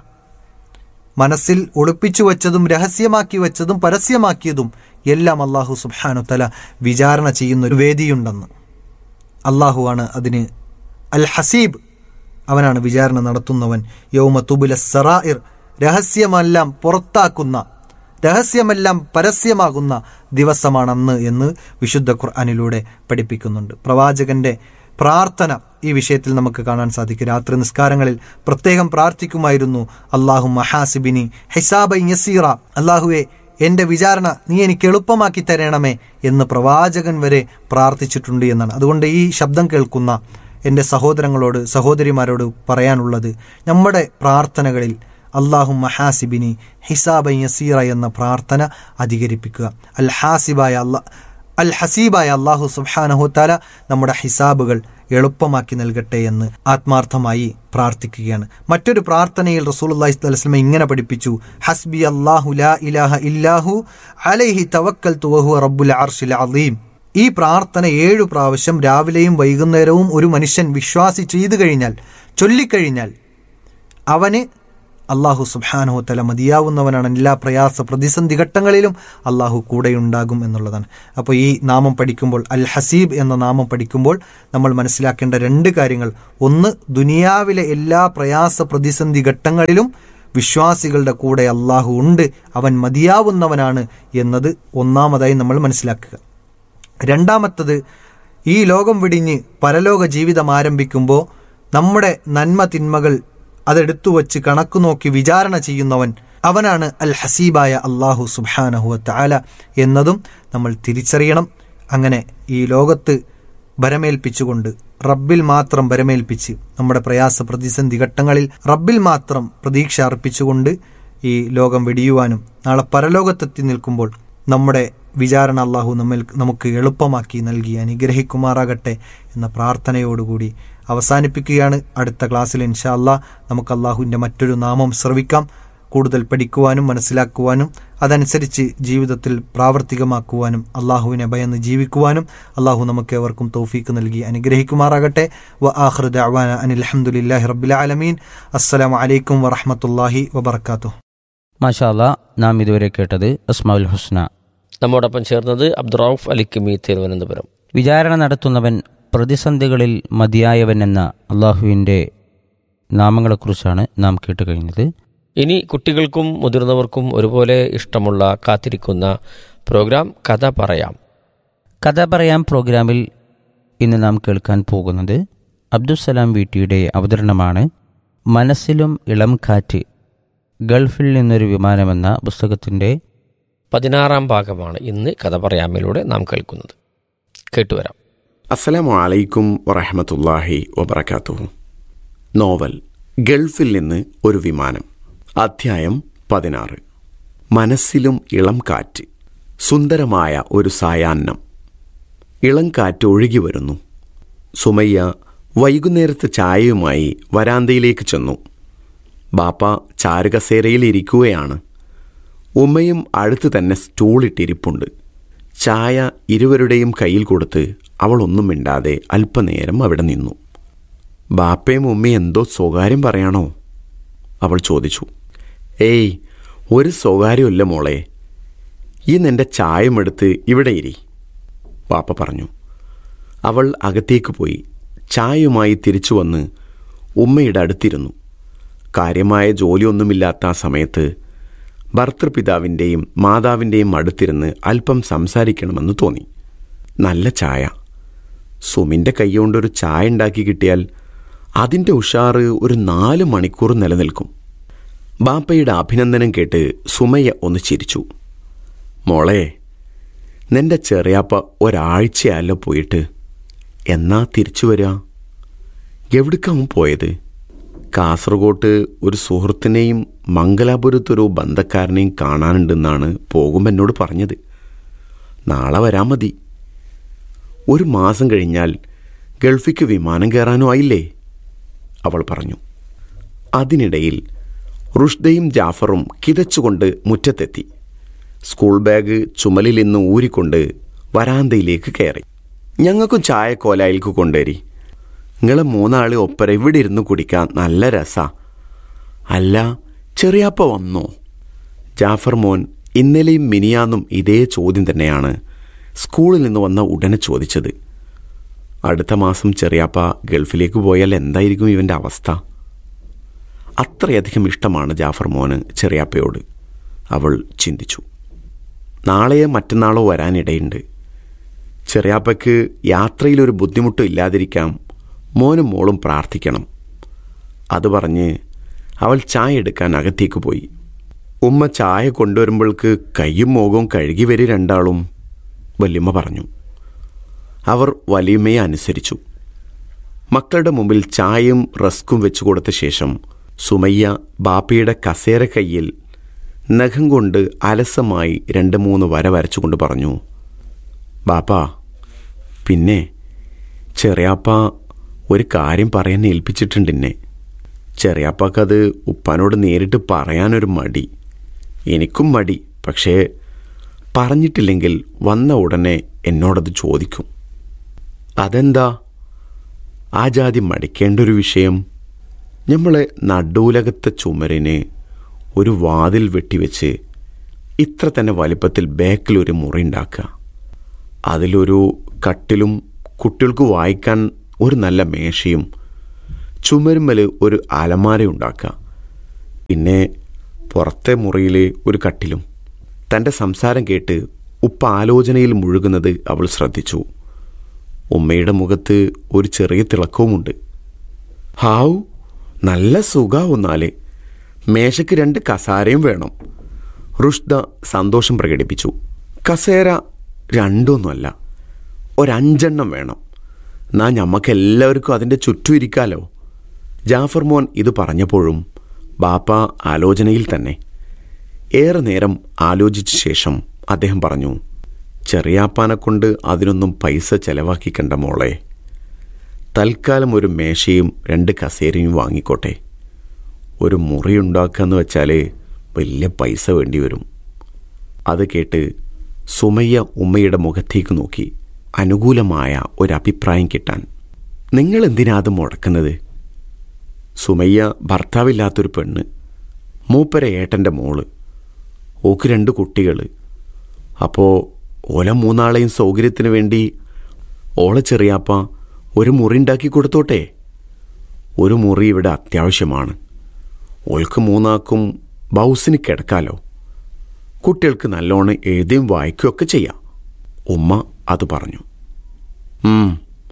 മനസ്സിൽ ഒളിപ്പിച്ചു വച്ചതും രഹസ്യമാക്കി വെച്ചതും പരസ്യമാക്കിയതും എല്ലാം അള്ളാഹു സുബ്ഹാനു തല വിചാരണ ചെയ്യുന്ന ഒരു വേദിയുണ്ടെന്ന് അള്ളാഹുവാണ് അതിന് അൽ ഹസീബ് അവനാണ് വിചാരണ നടത്തുന്നവൻ യൗമ തുബുല സറായിർ രഹസ്യമെല്ലാം പുറത്താക്കുന്ന രഹസ്യമെല്ലാം പരസ്യമാകുന്ന ദിവസമാണെന്ന് എന്ന് വിശുദ്ധ ഖുർആാനിലൂടെ പഠിപ്പിക്കുന്നുണ്ട് പ്രവാചകന്റെ പ്രാർത്ഥന ഈ വിഷയത്തിൽ നമുക്ക് കാണാൻ സാധിക്കും രാത്രി നിസ്കാരങ്ങളിൽ പ്രത്യേകം പ്രാർത്ഥിക്കുമായിരുന്നു അള്ളാഹു മഹാസിബിനി ഹിസാബ യസീറ അള്ളാഹുവെ എന്റെ വിചാരണ നീ എനിക്ക് എളുപ്പമാക്കി തരണമേ എന്ന് പ്രവാചകൻ വരെ പ്രാർത്ഥിച്ചിട്ടുണ്ട് എന്നാണ് അതുകൊണ്ട് ഈ ശബ്ദം കേൾക്കുന്ന എൻ്റെ സഹോദരങ്ങളോട് സഹോദരിമാരോട് പറയാനുള്ളത് നമ്മുടെ പ്രാർത്ഥനകളിൽ അള്ളാഹു മഹാസിബിനി ഹിസാബ യസീറ എന്ന പ്രാർത്ഥന അധികരിപ്പിക്കുക അൽ ഹാസിബായ അല്ലാ അൽ ഹസീബായ അള്ളാഹു സുബ്ഹാനഹുത്താല നമ്മുടെ ഹിസാബുകൾ എളുപ്പമാക്കി നൽകട്ടെ എന്ന് ആത്മാർത്ഥമായി പ്രാർത്ഥിക്കുകയാണ് മറ്റൊരു പ്രാർത്ഥനയിൽ റസൂലുള്ളാഹി സ്വല്ലല്ലാഹു അലൈഹി വസല്ലം ഇങ്ങനെ പഠിപ്പിച്ചു ഹസ്ബി അല്ലാഹു ലാ ഇലാഹ ഇല്ലാഹു അലൈഹി തവക്കൽതു വഹുവ റബ്ബുൽ അർശിൽ അളീം ഈ പ്രാർത്ഥന ഏഴു പ്രാവശ്യം രാവിലെയും വൈകുന്നേരവും ഒരു മനുഷ്യൻ വിശ്വാസി ചെയ്തു കഴിഞ്ഞാൽ ചൊല്ലിക്കഴിഞ്ഞാൽ അവന് അള്ളാഹു സുബാനഹു തല മതിയാവുന്നവനാണ് എല്ലാ പ്രയാസ പ്രതിസന്ധി ഘട്ടങ്ങളിലും അള്ളാഹു കൂടെയുണ്ടാകും എന്നുള്ളതാണ് അപ്പോൾ ഈ നാമം പഠിക്കുമ്പോൾ അൽ ഹസീബ് എന്ന നാമം പഠിക്കുമ്പോൾ നമ്മൾ മനസ്സിലാക്കേണ്ട രണ്ട് കാര്യങ്ങൾ ഒന്ന് ദുനിയാവിലെ എല്ലാ പ്രയാസ പ്രതിസന്ധി ഘട്ടങ്ങളിലും വിശ്വാസികളുടെ കൂടെ അള്ളാഹു ഉണ്ട് അവൻ മതിയാവുന്നവനാണ് എന്നത് ഒന്നാമതായി നമ്മൾ മനസ്സിലാക്കുക രണ്ടാമത്തത് ഈ ലോകം വെടിഞ്ഞ് പരലോക ജീവിതം ആരംഭിക്കുമ്പോൾ നമ്മുടെ നന്മ തിന്മകൾ അതെടുത്തു വച്ച് കണക്കു നോക്കി വിചാരണ ചെയ്യുന്നവൻ അവനാണ് അൽ ഹസീബായ അള്ളാഹു സുബാനഹുവ താല എന്നതും നമ്മൾ തിരിച്ചറിയണം അങ്ങനെ ഈ ലോകത്ത് ഭരമേൽപ്പിച്ചുകൊണ്ട് റബ്ബിൽ മാത്രം ഭരമേൽപ്പിച്ച് നമ്മുടെ പ്രയാസ പ്രതിസന്ധി ഘട്ടങ്ങളിൽ റബ്ബിൽ മാത്രം പ്രതീക്ഷ അർപ്പിച്ചുകൊണ്ട് ഈ ലോകം വെടിയുവാനും നാളെ പരലോകത്തെത്തി നിൽക്കുമ്പോൾ നമ്മുടെ വിചാരണ അള്ളാഹു നമ്മിൽ നമുക്ക് എളുപ്പമാക്കി നൽകി അനുഗ്രഹിക്കുമാറാകട്ടെ എന്ന പ്രാർത്ഥനയോടുകൂടി അവസാനിപ്പിക്കുകയാണ് അടുത്ത ക്ലാസ്സിൽ ഇൻഷാ അല്ലാ നമുക്ക് അള്ളാഹുവിൻ്റെ മറ്റൊരു നാമം ശ്രവിക്കാം കൂടുതൽ പഠിക്കുവാനും മനസ്സിലാക്കുവാനും അതനുസരിച്ച് ജീവിതത്തിൽ പ്രാവർത്തികമാക്കുവാനും അള്ളാഹുവിനെ ഭയന്ന് ജീവിക്കുവാനും അള്ളാഹു നമുക്ക് ഏവർക്കും തൗഫീക്ക് നൽകി അനുഗ്രഹിക്കുമാറാകട്ടെ വ ആഹ്റുദ അവാന അനിൽ അഹമ്മദില്ലാഹി റബ്ബിൽ ആലമീൻ അസ്സലാമു അലൈക്കും വറഹമത്തല്ലാഹി വബർക്കാത്തു മാഷാല്ല നാം ഇതുവരെ കേട്ടത് അസ്മാഉൽ ഹുസ്ന നമ്മോടൊപ്പം ചേർന്നത് അബ്ദുറൌഫ് അലിക്കുമി തിരുവനന്തപുരം വിചാരണ നടത്തുന്നവൻ പ്രതിസന്ധികളിൽ മതിയായവൻ എന്ന അള്ളാഹുവിൻ്റെ നാമങ്ങളെക്കുറിച്ചാണ് നാം കേട്ടുകഴിഞ്ഞത് ഇനി കുട്ടികൾക്കും മുതിർന്നവർക്കും ഒരുപോലെ ഇഷ്ടമുള്ള കാത്തിരിക്കുന്ന പ്രോഗ്രാം കഥ പറയാം കഥ പറയാം പ്രോഗ്രാമിൽ ഇന്ന് നാം കേൾക്കാൻ പോകുന്നത് അബ്ദുസലാം വീട്ടിയുടെ അവതരണമാണ് മനസ്സിലും ഇളം കാറ്റ് ഗൾഫിൽ നിന്നൊരു വിമാനമെന്ന പുസ്തകത്തിൻ്റെ പതിനാറാം ഭാഗമാണ് ഇന്ന് കഥ പറയാമിലൂടെ നാം കേൾക്കുന്നത് കേട്ടുവരാം അസ്സലാമു അലൈക്കും വറഹമത്തല്ലാഹി വബർക്കാത്തുഹു നോവൽ ഗൾഫിൽ നിന്ന് ഒരു വിമാനം അധ്യായം പതിനാറ് മനസ്സിലും ഇളം കാറ്റ് സുന്ദരമായ ഒരു സായാഹ്നം ഇളം കാറ്റ് ഒഴുകി വരുന്നു സുമയ്യ വൈകുന്നേരത്തെ ചായയുമായി വരാന്തയിലേക്ക് ചെന്നു ബാപ്പ ചാരുകസേരയിൽ ഇരിക്കുകയാണ് ഉമ്മയും അടുത്ത് തന്നെ സ്റ്റൂളിട്ടിരിപ്പുണ്ട് ചായ ഇരുവരുടെയും കയ്യിൽ കൊടുത്ത് അവൾ ഒന്നും മിണ്ടാതെ അല്പനേരം അവിടെ നിന്നു ബാപ്പയും ഉമ്മയും എന്തോ സ്വകാര്യം പറയാണോ അവൾ ചോദിച്ചു ഏയ് ഒരു സ്വകാര്യമില്ല മോളെ ഈ നിന്റെ ചായമെടുത്ത് ഇവിടെ ഇരി ബാപ്പ പറഞ്ഞു അവൾ അകത്തേക്ക് പോയി ചായയുമായി തിരിച്ചു വന്ന് ഉമ്മയുടെ അടുത്തിരുന്നു കാര്യമായ ജോലിയൊന്നുമില്ലാത്ത ആ സമയത്ത് ഭർത്തൃപിതാവിൻ്റെയും മാതാവിൻ്റെയും അടുത്തിരുന്ന് അല്പം സംസാരിക്കണമെന്ന് തോന്നി നല്ല ചായ സുമിൻ്റെ കൈകൊണ്ടൊരു ചായ ഉണ്ടാക്കി കിട്ടിയാൽ അതിൻ്റെ ഉഷാറ് ഒരു നാല് മണിക്കൂർ നിലനിൽക്കും ബാപ്പയുടെ അഭിനന്ദനം കേട്ട് സുമയ്യ ഒന്ന് ചിരിച്ചു മോളെ നിന്റെ ചെറിയാപ്പ ഒരാഴ്ചയല്ല പോയിട്ട് എന്നാ തിരിച്ചു വരിക എവിടേക്കാവും പോയത് കാസർഗോട്ട് ഒരു സുഹൃത്തിനെയും മംഗലാപുരത്തൊരു ബന്ധക്കാരനെയും കാണാനുണ്ടെന്നാണ് പോകുമ്പോൾ എന്നോട് പറഞ്ഞത് നാളെ വരാൻ മതി ഒരു മാസം കഴിഞ്ഞാൽ ഗൾഫിക്ക് വിമാനം കയറാനും ആയില്ലേ അവൾ പറഞ്ഞു അതിനിടയിൽ റുഷ്ദയും ജാഫറും കിതച്ചുകൊണ്ട് മുറ്റത്തെത്തി സ്കൂൾ ബാഗ് ചുമലിൽ നിന്ന് ഊരിക്കൊണ്ട് വരാന്തയിലേക്ക് കയറി ഞങ്ങൾക്കും ചായ കോലായിലേക്ക് കൊണ്ടുവരി നിങ്ങളെ മൂന്നാളെ ഒപ്പര ഇവിടെ ഇരുന്ന് കുടിക്കാൻ നല്ല രസാ അല്ല ചെറിയാപ്പ വന്നോ ജാഫർ മോൻ ഇന്നലെയും മിനിയാന്നും ഇതേ ചോദ്യം തന്നെയാണ് സ്കൂളിൽ നിന്ന് വന്ന ഉടനെ ചോദിച്ചത് അടുത്ത മാസം ചെറിയാപ്പ ഗൾഫിലേക്ക് പോയാൽ എന്തായിരിക്കും ഇവൻ്റെ അവസ്ഥ അത്രയധികം ഇഷ്ടമാണ് ജാഫർ മോന് ചെറിയാപ്പയോട് അവൾ ചിന്തിച്ചു നാളെയോ മറ്റന്നാളോ വരാനിടയുണ്ട് ചെറിയാപ്പയ്ക്ക് യാത്രയിലൊരു ബുദ്ധിമുട്ടും ഇല്ലാതിരിക്കാം മോനും മോളും പ്രാർത്ഥിക്കണം അത് പറഞ്ഞ് അവൾ ചായ എടുക്കാൻ അകത്തേക്ക് പോയി ഉമ്മ ചായ കൊണ്ടുവരുമ്പോൾക്ക് കയ്യും മുഖവും കഴുകി വരി രണ്ടാളും വല്യമ്മ പറഞ്ഞു അവർ വലിയമ്മയെ അനുസരിച്ചു മക്കളുടെ മുമ്പിൽ ചായയും റസ്കും വെച്ചു കൊടുത്ത ശേഷം സുമയ്യ ബാപ്പയുടെ കസേര കയ്യിൽ നഖം കൊണ്ട് അലസമായി രണ്ട് മൂന്ന് വര വരച്ചുകൊണ്ട് പറഞ്ഞു ബാപ്പ പിന്നെ ചെറിയാപ്പ ഒരു കാര്യം പറയാൻ ഏൽപ്പിച്ചിട്ടുണ്ട് എന്നെ ചെറിയാപ്പാക്കത് ഉപ്പാനോട് നേരിട്ട് പറയാനൊരു മടി എനിക്കും മടി പക്ഷേ പറഞ്ഞിട്ടില്ലെങ്കിൽ വന്ന ഉടനെ എന്നോടത് ചോദിക്കും അതെന്താ ആ ജാതി മടിക്കേണ്ട ഒരു വിഷയം നമ്മളെ നടുവുലകത്തെ ചുമരിന് ഒരു വാതിൽ വെട്ടിവെച്ച് ഇത്ര തന്നെ വലിപ്പത്തിൽ ബാക്കിലൊരു മുറി ഉണ്ടാക്കുക അതിലൊരു കട്ടിലും കുട്ടികൾക്ക് വായിക്കാൻ ഒരു നല്ല മേശയും ചുമരുമ്മൽ ഒരു അലമാര ഉണ്ടാക്കുക പിന്നെ പുറത്തെ മുറിയിൽ ഒരു കട്ടിലും തൻ്റെ സംസാരം കേട്ട് ഉപ്പ ആലോചനയിൽ മുഴുകുന്നത് അവൾ ശ്രദ്ധിച്ചു ഉമ്മയുടെ മുഖത്ത് ഒരു ചെറിയ തിളക്കവുമുണ്ട് ഹാവ് നല്ല സുഖാവുന്നാല് മേശയ്ക്ക് രണ്ട് കസാരയും വേണം റുഷ്ദ സന്തോഷം പ്രകടിപ്പിച്ചു കസേര രണ്ടൊന്നുമല്ല ഒരഞ്ചെണ്ണം വേണം എന്നാ ഞമ്മക്ക് എല്ലാവർക്കും അതിൻ്റെ ചുറ്റും ഇരിക്കാലോ ജാഫർ മോൻ ഇത് പറഞ്ഞപ്പോഴും ബാപ്പ ആലോചനയിൽ തന്നെ ഏറെ നേരം ആലോചിച്ച ശേഷം അദ്ദേഹം പറഞ്ഞു ചെറിയാപ്പാനെ കൊണ്ട് അതിനൊന്നും പൈസ ചെലവാക്കി കണ്ട മോളെ തൽക്കാലം ഒരു മേശയും രണ്ട് കസേരയും വാങ്ങിക്കോട്ടെ ഒരു മുറി ഉണ്ടാക്കാന്ന് വെച്ചാൽ വലിയ പൈസ വേണ്ടി വരും അത് കേട്ട് സുമയ്യ ഉമ്മയുടെ മുഖത്തേക്ക് നോക്കി അനുകൂലമായ ഒരു അഭിപ്രായം കിട്ടാൻ നിങ്ങൾ എന്തിനാ അത് മുടക്കുന്നത് സുമയ്യ ഭർത്താവില്ലാത്തൊരു പെണ്ണ് മൂപ്പര ഏട്ടൻ്റെ മോള് ഓക്ക് രണ്ട് കുട്ടികൾ അപ്പോൾ ഓല മൂന്നാളെയും സൗകര്യത്തിന് വേണ്ടി ഓളെ ചെറിയാപ്പ ഒരു മുറി ഉണ്ടാക്കി കൊടുത്തോട്ടെ ഒരു മുറി ഇവിടെ അത്യാവശ്യമാണ് ഓൾക്ക് മൂന്നാക്കും ബൗസിന് കിടക്കാലോ കുട്ടികൾക്ക് നല്ലോണം എഴുതിയും വായിക്കുകയൊക്കെ ചെയ്യാം ഉമ്മ അത് പറഞ്ഞു ഉം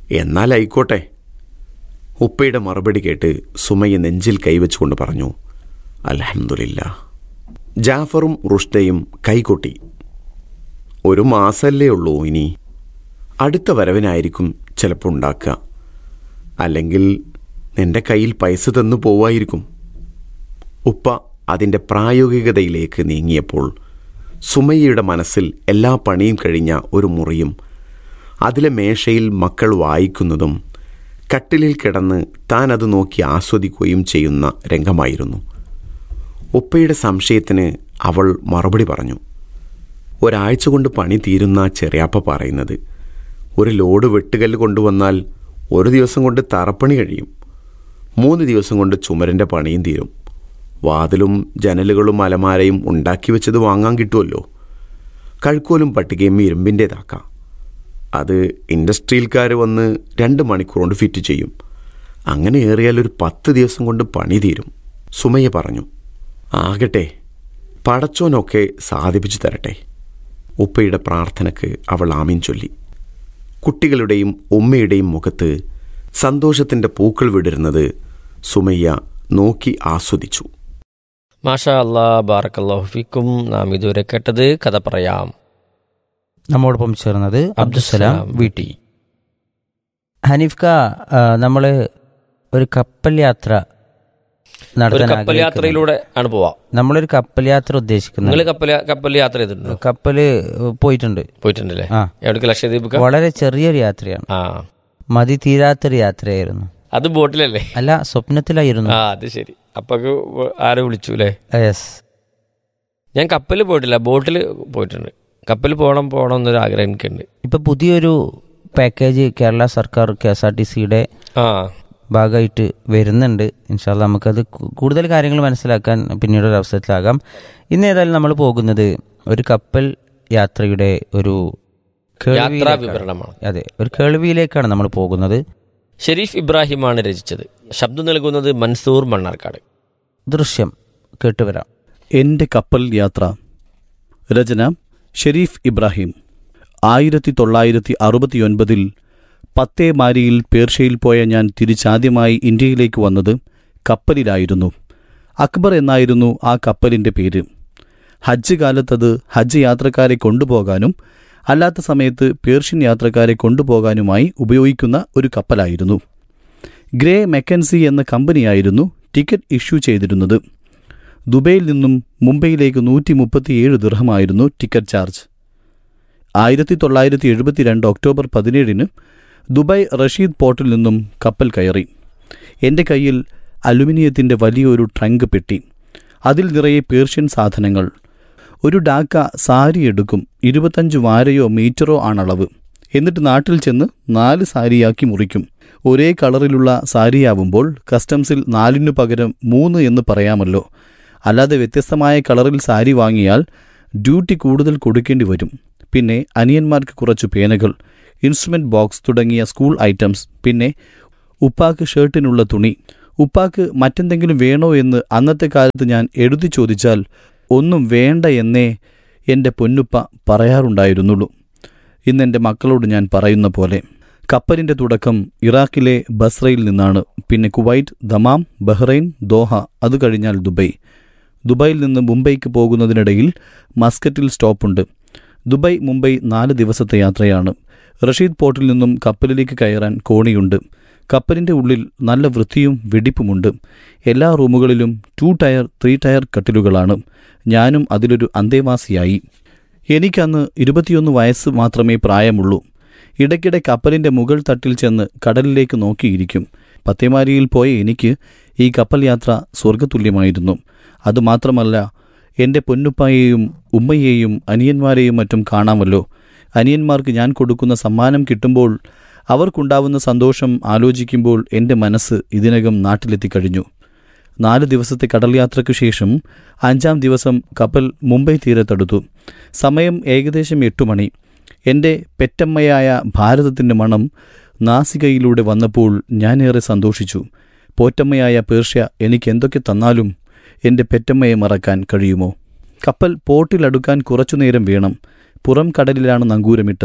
എന്നാൽ ആയിക്കോട്ടെ ഉപ്പയുടെ മറുപടി കേട്ട് സുമയ്യ നെഞ്ചിൽ കൈവച്ചുകൊണ്ട് പറഞ്ഞു അലഹമില്ല ജാഫറും റുഷ്ദയും കൈകൊട്ടി ഒരു മാസല്ലേ ഉള്ളൂ ഇനി അടുത്ത വരവിനായിരിക്കും ചിലപ്പോൾ ഉണ്ടാക്കുക അല്ലെങ്കിൽ നിന്റെ കയ്യിൽ പൈസ തന്നു പോവായിരിക്കും ഉപ്പ അതിൻ്റെ പ്രായോഗികതയിലേക്ക് നീങ്ങിയപ്പോൾ സുമയ്യയുടെ മനസ്സിൽ എല്ലാ പണിയും കഴിഞ്ഞ ഒരു മുറിയും അതിലെ മേശയിൽ മക്കൾ വായിക്കുന്നതും കട്ടിലിൽ കിടന്ന് താൻ അത് നോക്കി ആസ്വദിക്കുകയും ചെയ്യുന്ന രംഗമായിരുന്നു ഉപ്പയുടെ സംശയത്തിന് അവൾ മറുപടി പറഞ്ഞു ഒരാഴ്ച കൊണ്ട് പണി തീരുന്ന ചെറിയാപ്പ പറയുന്നത് ഒരു ലോഡ് വെട്ടുകല്ല് കൊണ്ടുവന്നാൽ ഒരു ദിവസം കൊണ്ട് തറപ്പണി കഴിയും മൂന്ന് ദിവസം കൊണ്ട് ചുമരിൻ്റെ പണിയും തീരും വാതിലും ജനലുകളും അലമാരയും ഉണ്ടാക്കി വെച്ചത് വാങ്ങാൻ കിട്ടുമല്ലോ കഴുക്കോലും പട്ടികയും ഇരുമ്പിൻ്റേതാക്കാം അത് ഇൻഡസ്ട്രിയിൽക്കാർ വന്ന് രണ്ട് മണിക്കൂർ കൊണ്ട് ഫിറ്റ് ചെയ്യും അങ്ങനെ ഏറിയാൽ ഒരു പത്ത് ദിവസം കൊണ്ട് പണി തീരും സുമയ്യ പറഞ്ഞു ആകട്ടെ പടച്ചോനൊക്കെ സാധിപ്പിച്ചു തരട്ടെ ഉപ്പയുടെ പ്രാർത്ഥനയ്ക്ക് അവൾ ആമീൻ ചൊല്ലി കുട്ടികളുടെയും ഉമ്മയുടെയും മുഖത്ത് സന്തോഷത്തിൻ്റെ പൂക്കൾ വിടരുന്നത് സുമയ്യ നോക്കി ആസ്വദിച്ചു മാഷാ അല്ലാ ബാറക്കല്ലാഹു ഫിക്കും നാം ഇതുവരെ കേട്ടത് കഥ പറയാം നമ്മോടൊപ്പം ചേർന്നത് അബ്ദുസലാം വീട്ടി ഹനീഫ്ക നമ്മൾ ഒരു കപ്പൽ യാത്ര ഒരു നടത്താൻ കപ്പൽ ആഗ്രഹിക്കുന്നു. യാത്രയിലൂടെ ആണ് പോവാ നമ്മളൊരു കപ്പൽ യാത്ര ഉദ്ദേശിക്കുന്നു നിങ്ങൾ കപ്പൽ കപ്പൽ യാത്ര ചെയ്തിട്ടുണ്ടോ കപ്പല് പോയിട്ടുണ്ട് പോയിട്ടുണ്ടല്ലേ ആ എവിടേക്ക് ലക്ഷദ്വീപ് വളരെ ചെറിയൊരു യാത്രയാണ് ആ മതി തീരാത്തൊരു യാത്രയായിരുന്നു അത് ബോട്ടിലല്ലേ അല്ല സ്വപ്നത്തിലായിരുന്നു ആ അത് ശരി അപ്പൊ ആരെ വിളിച്ചു അല്ലേ യെസ് ഞാൻ കപ്പലിൽ പോയിട്ടില്ല ബോട്ടിൽ പോയിട്ടുണ്ട് കപ്പലിൽ പോകണം പോകണം എന്നൊരു ആഗ്രഹം എനിക്കുണ്ട് ഇപ്പൊ പുതിയൊരു പാക്കേജ് കേരള സർക്കാർ കെ എസ് ആർ ടി സിയുടെ ആ ഭാഗമായിട്ട് വരുന്നുണ്ട് ഇൻഷാല്ല നമുക്കത് കു- കൂടുതൽ കാര്യങ്ങൾ മനസ്സിലാക്കാൻ പിന്നീട് ഒരു അവസരത്തിലാകാം ഇന്ന് ഏതായാലും നമ്മൾ പോകുന്നത് ഒരു കപ്പൽ യാത്രയുടെ ഒരു യാത്രാ കേൾവിയിലേക്കാണ്. വിവരണമാണ് അതെ ഒരു കേൾവിയിലേക്കാണ് നമ്മൾ പോകുന്നത് ഷെരീഫ് ഇബ്രാഹിമാണ് രചിച്ചത് ശബ്ദം നൽകുന്നത് മൻസൂർ മണ്ണാർക്കാട് ദൃശ്യം കേട്ടുവരാം എൻ്റെ കപ്പൽ യാത്ര രചന ഷെരീഫ് ഇബ്രാഹിം ആയിരത്തി തൊള്ളായിരത്തി അറുപത്തിയൊൻപതിൽ പത്തേ മാരിയിൽ പേർഷ്യയിൽ പോയ ഞാൻ തിരിച്ചാദ്യമായി ഇന്ത്യയിലേക്ക് വന്നത് കപ്പലിലായിരുന്നു അക്ബർ എന്നായിരുന്നു ആ കപ്പലിൻ്റെ പേര് ഹജ്ജ് കാലത്തത് ഹജ്ജ് യാത്രക്കാരെ കൊണ്ടുപോകാനും അല്ലാത്ത സമയത്ത് പേർഷ്യൻ യാത്രക്കാരെ കൊണ്ടുപോകാനുമായി ഉപയോഗിക്കുന്ന ഒരു കപ്പലായിരുന്നു ഗ്രേ മെക്കൻസി എന്ന കമ്പനിയായിരുന്നു ടിക്കറ്റ് ഇഷ്യൂ ചെയ്തിരുന്നത് ദുബൈയിൽ നിന്നും മുംബൈയിലേക്ക് നൂറ്റി മുപ്പത്തിയേഴ് ദിർഹമായിരുന്നു ടിക്കറ്റ് ചാർജ് ആയിരത്തി തൊള്ളായിരത്തി എഴുപത്തിരണ്ട് ഒക്ടോബർ പതിനേഴിന് ദുബായ് റഷീദ് പോർട്ടിൽ നിന്നും കപ്പൽ കയറി എൻ്റെ കയ്യിൽ അലുമിനിയത്തിൻ്റെ വലിയൊരു ട്രങ്ക് പെട്ടി അതിൽ നിറയെ പേർഷ്യൻ സാധനങ്ങൾ ഒരു ഡാക്ക സാരി എടുക്കും ഇരുപത്തഞ്ച് വാരയോ മീറ്ററോ ആണളവ് എന്നിട്ട് നാട്ടിൽ ചെന്ന് നാല് സാരിയാക്കി മുറിക്കും ഒരേ കളറിലുള്ള സാരിയാവുമ്പോൾ കസ്റ്റംസിൽ നാലിനു പകരം മൂന്ന് എന്ന് പറയാമല്ലോ അല്ലാതെ വ്യത്യസ്തമായ കളറിൽ സാരി വാങ്ങിയാൽ ഡ്യൂട്ടി കൂടുതൽ കൊടുക്കേണ്ടി വരും പിന്നെ അനിയന്മാർക്ക് കുറച്ചു പേനകൾ ഇൻസ്ട്രുമെന്റ് ബോക്സ് തുടങ്ങിയ സ്കൂൾ ഐറ്റംസ് പിന്നെ ഉപ്പാക്ക് ഷർട്ടിനുള്ള തുണി ഉപ്പാക്ക് മറ്റെന്തെങ്കിലും വേണോ എന്ന് അന്നത്തെ കാലത്ത് ഞാൻ എഴുതി ചോദിച്ചാൽ ഒന്നും വേണ്ട എന്നേ എൻ്റെ പൊന്നുപ്പ പറയാറുണ്ടായിരുന്നുള്ളൂ ഇന്നെൻ്റെ മക്കളോട് ഞാൻ പറയുന്ന പോലെ കപ്പലിൻ്റെ തുടക്കം ഇറാഖിലെ ബസ്രയിൽ നിന്നാണ് പിന്നെ കുവൈറ്റ് ദമാം ബഹ്റൈൻ ദോഹ അത് കഴിഞ്ഞാൽ ദുബൈ ദുബൈയിൽ നിന്ന് മുംബൈക്ക് പോകുന്നതിനിടയിൽ മസ്കറ്റിൽ സ്റ്റോപ്പുണ്ട് ദുബൈ മുംബൈ നാല് ദിവസത്തെ യാത്രയാണ് റഷീദ് പോർട്ടിൽ നിന്നും കപ്പലിലേക്ക് കയറാൻ കോണിയുണ്ട് കപ്പലിൻ്റെ ഉള്ളിൽ നല്ല വൃത്തിയും വെടിപ്പുമുണ്ട് എല്ലാ റൂമുകളിലും ടു ടയർ ത്രീ ടയർ കട്ടിലുകളാണ് ഞാനും അതിലൊരു അന്തേവാസിയായി എനിക്കന്ന് ഇരുപത്തിയൊന്ന് വയസ്സ് മാത്രമേ പ്രായമുള്ളൂ ഇടയ്ക്കിടെ കപ്പലിൻ്റെ മുകൾ തട്ടിൽ ചെന്ന് കടലിലേക്ക് നോക്കിയിരിക്കും പത്തേമാരിയിൽ പോയ എനിക്ക് ഈ കപ്പൽ യാത്ര സ്വർഗതുല്യമായിരുന്നു അതുമാത്രമല്ല എൻ്റെ പൊന്നുപ്പായെയും ഉമ്മയെയും അനിയന്മാരെയും മറ്റും കാണാമല്ലോ അനിയന്മാർക്ക് ഞാൻ കൊടുക്കുന്ന സമ്മാനം കിട്ടുമ്പോൾ അവർക്കുണ്ടാവുന്ന സന്തോഷം ആലോചിക്കുമ്പോൾ എൻ്റെ മനസ്സ് ഇതിനകം നാട്ടിലെത്തിക്കഴിഞ്ഞു നാല് ദിവസത്തെ കടൽ യാത്രയ്ക്കു ശേഷം അഞ്ചാം ദിവസം കപ്പൽ മുംബൈ തീരത്തടുത്തു സമയം ഏകദേശം എട്ടു മണി എൻ്റെ പെറ്റമ്മയായ ഭാരതത്തിൻ്റെ മണം നാസികയിലൂടെ വന്നപ്പോൾ ഞാനേറെ സന്തോഷിച്ചു പോറ്റമ്മയായ പേർഷ്യ എനിക്ക് എന്തൊക്കെ തന്നാലും എൻ്റെ പെറ്റമ്മയെ മറക്കാൻ കഴിയുമോ കപ്പൽ പോർട്ടിലടുക്കാൻ കുറച്ചുനേരം വേണം പുറം കടലിലാണ് നങ്കൂരമിട്ടത്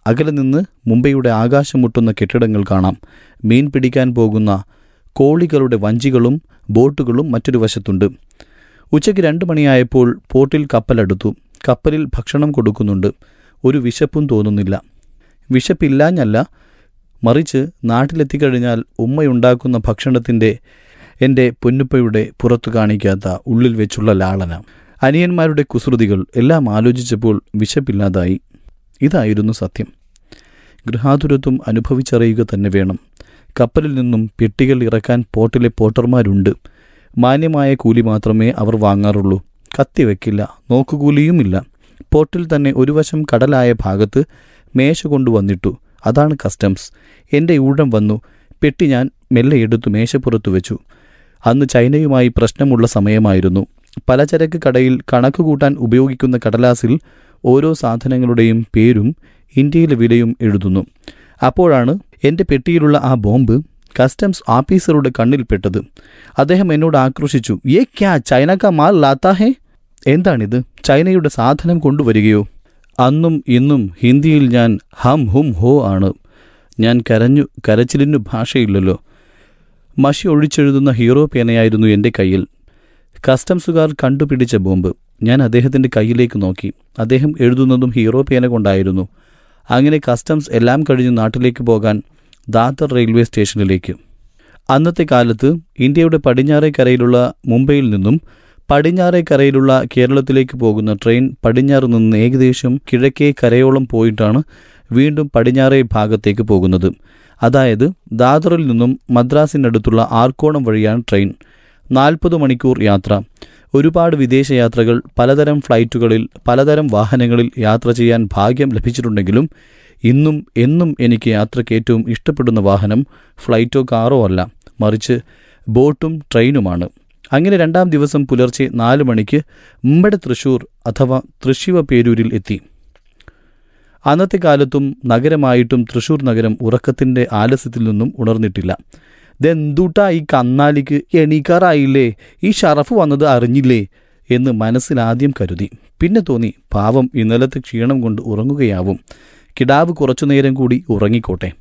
അകലെ നിന്ന് മുംബൈയുടെ ആകാശം മുട്ടുന്ന കെട്ടിടങ്ങൾ കാണാം മീൻ പിടിക്കാൻ പോകുന്ന കോളികളുടെ വഞ്ചികളും ബോട്ടുകളും മറ്റൊരു വശത്തുണ്ട് ഉച്ചയ്ക്ക് രണ്ട് മണിയായപ്പോൾ പോർട്ടിൽ കപ്പലടുത്തു കപ്പലിൽ ഭക്ഷണം കൊടുക്കുന്നുണ്ട് ഒരു വിശപ്പും തോന്നുന്നില്ല വിശപ്പില്ലാഞ്ഞല്ല മറിച്ച് നാട്ടിലെത്തിക്കഴിഞ്ഞാൽ ഉമ്മയുണ്ടാക്കുന്ന ഭക്ഷണത്തിൻ്റെ എൻ്റെ പൊന്നുപ്പയുടെ പുറത്തു കാണിക്കാത്ത ഉള്ളിൽ വെച്ചുള്ള ലാളന അനിയന്മാരുടെ കുസൃതികൾ എല്ലാം ആലോചിച്ചപ്പോൾ വിശപ്പില്ലാതായി ഇതായിരുന്നു സത്യം ഗൃഹാതുരത്വം അനുഭവിച്ചറിയുക തന്നെ വേണം കപ്പലിൽ നിന്നും പെട്ടികൾ ഇറക്കാൻ പോർട്ടിലെ പോർട്ടർമാരുണ്ട് മാന്യമായ കൂലി മാത്രമേ അവർ വാങ്ങാറുള്ളൂ കത്തി വെക്കില്ല നോക്കുകൂലിയുമില്ല പോർട്ടിൽ തന്നെ ഒരു വശം കടലായ ഭാഗത്ത് മേശ കൊണ്ടുവന്നിട്ടു അതാണ് കസ്റ്റംസ് എൻ്റെ ഊഴം വന്നു പെട്ടി ഞാൻ മെല്ലെ എടുത്തു മേശപ്പുറത്തു വെച്ചു അന്ന് ചൈനയുമായി പ്രശ്നമുള്ള സമയമായിരുന്നു പലചരക്ക് കടയിൽ കണക്ക് കൂട്ടാൻ ഉപയോഗിക്കുന്ന കടലാസിൽ ഓരോ സാധനങ്ങളുടെയും പേരും ഇന്ത്യയിലെ വിലയും എഴുതുന്നു അപ്പോഴാണ് എൻ്റെ പെട്ടിയിലുള്ള ആ ബോംബ് കസ്റ്റംസ് ഓഫീസറുടെ കണ്ണിൽപ്പെട്ടത് അദ്ദേഹം എന്നോട് ആക്രോശിച്ചു ഏ ക്യാ ചൈന കാ മാൽ ലാത്താ ഹേ എന്താണിത് ചൈനയുടെ സാധനം കൊണ്ടുവരികയോ അന്നും ഇന്നും ഹിന്ദിയിൽ ഞാൻ ഹം ഹും ഹോ ആണ് ഞാൻ കരഞ്ഞു കരച്ചിലിനു ഭാഷയില്ലല്ലോ മഷി ഒഴിച്ചെഴുതുന്ന ഹീറോ പേനയായിരുന്നു എൻ്റെ കയ്യിൽ കസ്റ്റംസുകാർ കണ്ടുപിടിച്ച ബോംബ് ഞാൻ അദ്ദേഹത്തിൻ്റെ കയ്യിലേക്ക് നോക്കി അദ്ദേഹം എഴുതുന്നതും ഹീറോ പേന കൊണ്ടായിരുന്നു അങ്ങനെ കസ്റ്റംസ് എല്ലാം കഴിഞ്ഞ് നാട്ടിലേക്ക് പോകാൻ ദാദർ റെയിൽവേ സ്റ്റേഷനിലേക്ക് അന്നത്തെ കാലത്ത് ഇന്ത്യയുടെ പടിഞ്ഞാറേക്കരയിലുള്ള മുംബൈയിൽ നിന്നും പടിഞ്ഞാറേക്കരയിലുള്ള കേരളത്തിലേക്ക് പോകുന്ന ട്രെയിൻ പടിഞ്ഞാറ് നിന്ന് ഏകദേശം കിഴക്കേ കരയോളം പോയിട്ടാണ് വീണ്ടും പടിഞ്ഞാറേ ഭാഗത്തേക്ക് പോകുന്നത് അതായത് ദാദറിൽ നിന്നും മദ്രാസിനടുത്തുള്ള ആർക്കോണം വഴിയാണ് ട്രെയിൻ നാൽപ്പത് മണിക്കൂർ യാത്ര ഒരുപാട് വിദേശയാത്രകൾ പലതരം ഫ്ലൈറ്റുകളിൽ പലതരം വാഹനങ്ങളിൽ യാത്ര ചെയ്യാൻ ഭാഗ്യം ലഭിച്ചിട്ടുണ്ടെങ്കിലും ഇന്നും എന്നും എനിക്ക് യാത്രയ്ക്ക് ഏറ്റവും ഇഷ്ടപ്പെടുന്ന വാഹനം ഫ്ലൈറ്റോ കാറോ അല്ല മറിച്ച് ബോട്ടും ട്രെയിനുമാണ് അങ്ങനെ രണ്ടാം ദിവസം പുലർച്ചെ നാല് മണിക്ക് മുമ്പടെ തൃശൂർ അഥവാ തൃശിവ പേരൂരിൽ എത്തി അന്നത്തെ കാലത്തും നഗരമായിട്ടും തൃശൂർ നഗരം ഉറക്കത്തിന്റെ ആലസ്യത്തിൽ നിന്നും ഉണർന്നിട്ടില്ല ഇതെന്തൂട്ടാ ഈ കന്നാലിക്ക് എണീക്കാറായില്ലേ ഈ ഷറഫ് വന്നത് അറിഞ്ഞില്ലേ എന്ന് മനസ്സിലാദ്യം കരുതി പിന്നെ തോന്നി പാവം ഇന്നലത്തെ ക്ഷീണം കൊണ്ട് ഉറങ്ങുകയാവും കിടാവ് കുറച്ചുനേരം കൂടി ഉറങ്ങിക്കോട്ടെ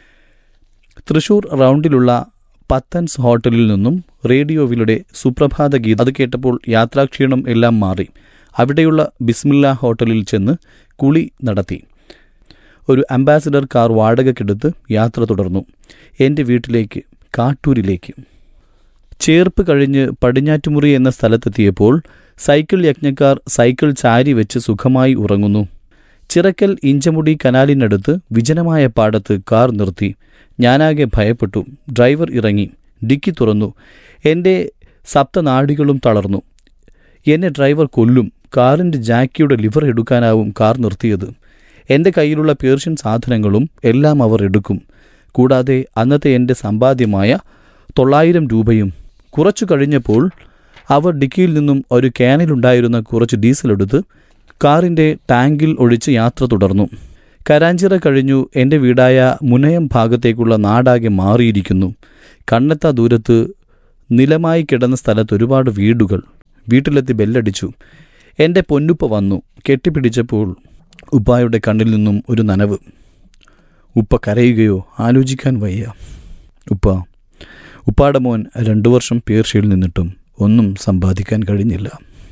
തൃശൂർ റൗണ്ടിലുള്ള പത്തൻസ് ഹോട്ടലിൽ നിന്നും റേഡിയോവിലുടെ സുപ്രഭാത ഗീതം അത് കേട്ടപ്പോൾ യാത്രാക്ഷീണം എല്ലാം മാറി അവിടെയുള്ള ബിസ്മില്ല ഹോട്ടലിൽ ചെന്ന് കുളി നടത്തി ഒരു അംബാസിഡർ കാർ വാടകയ്ക്കെടുത്ത് യാത്ര തുടർന്നു എൻ്റെ വീട്ടിലേക്ക് കാട്ടൂരിലേക്ക് ചേർപ്പ് കഴിഞ്ഞ് പടിഞ്ഞാറ്റുമുറി എന്ന സ്ഥലത്തെത്തിയപ്പോൾ സൈക്കിൾ യജ്ഞക്കാർ സൈക്കിൾ ചാരി വെച്ച് സുഖമായി ഉറങ്ങുന്നു ചിറക്കൽ ഇഞ്ചമുടി കനാലിനടുത്ത് വിജനമായ പാടത്ത് കാർ നിർത്തി ഞാനാകെ ഭയപ്പെട്ടു ഡ്രൈവർ ഇറങ്ങി ഡിക്കി തുറന്നു എൻ്റെ സപ്തനാഡികളും തളർന്നു എന്നെ ഡ്രൈവർ കൊല്ലും കാറിൻ്റെ ജാക്കിയുടെ ലിവർ എടുക്കാനാവും കാർ നിർത്തിയത് എൻ്റെ കയ്യിലുള്ള പേർഷ്യൻ സാധനങ്ങളും എല്ലാം അവർ എടുക്കും കൂടാതെ അന്നത്തെ എൻ്റെ സമ്പാദ്യമായ തൊള്ളായിരം രൂപയും കുറച്ചു കഴിഞ്ഞപ്പോൾ അവർ ഡിക്കിയിൽ നിന്നും ഒരു ക്യാനിലുണ്ടായിരുന്ന കുറച്ച് ഡീസൽ എടുത്ത് കാറിൻ്റെ ടാങ്കിൽ ഒഴിച്ച് യാത്ര തുടർന്നു കരാഞ്ചിറ കഴിഞ്ഞു എൻ്റെ വീടായ മുനയം ഭാഗത്തേക്കുള്ള നാടാകെ മാറിയിരിക്കുന്നു കണ്ണെത്താ ദൂരത്ത് നിലമായി കിടന്ന സ്ഥലത്ത് ഒരുപാട് വീടുകൾ വീട്ടിലെത്തി ബെല്ലടിച്ചു എൻ്റെ പൊന്നുപ്പ വന്നു കെട്ടിപ്പിടിച്ചപ്പോൾ ഉപ്പായുടെ കണ്ണിൽ നിന്നും ഒരു നനവ് ഉപ്പ കരയുകയോ ആലോചിക്കാൻ വയ്യ ഉപ്പ ഉപ്പാടെ മോൻ രണ്ടു വർഷം പേർഷ്യയിൽ നിന്നിട്ടും ഒന്നും സമ്പാദിക്കാൻ കഴിഞ്ഞില്ല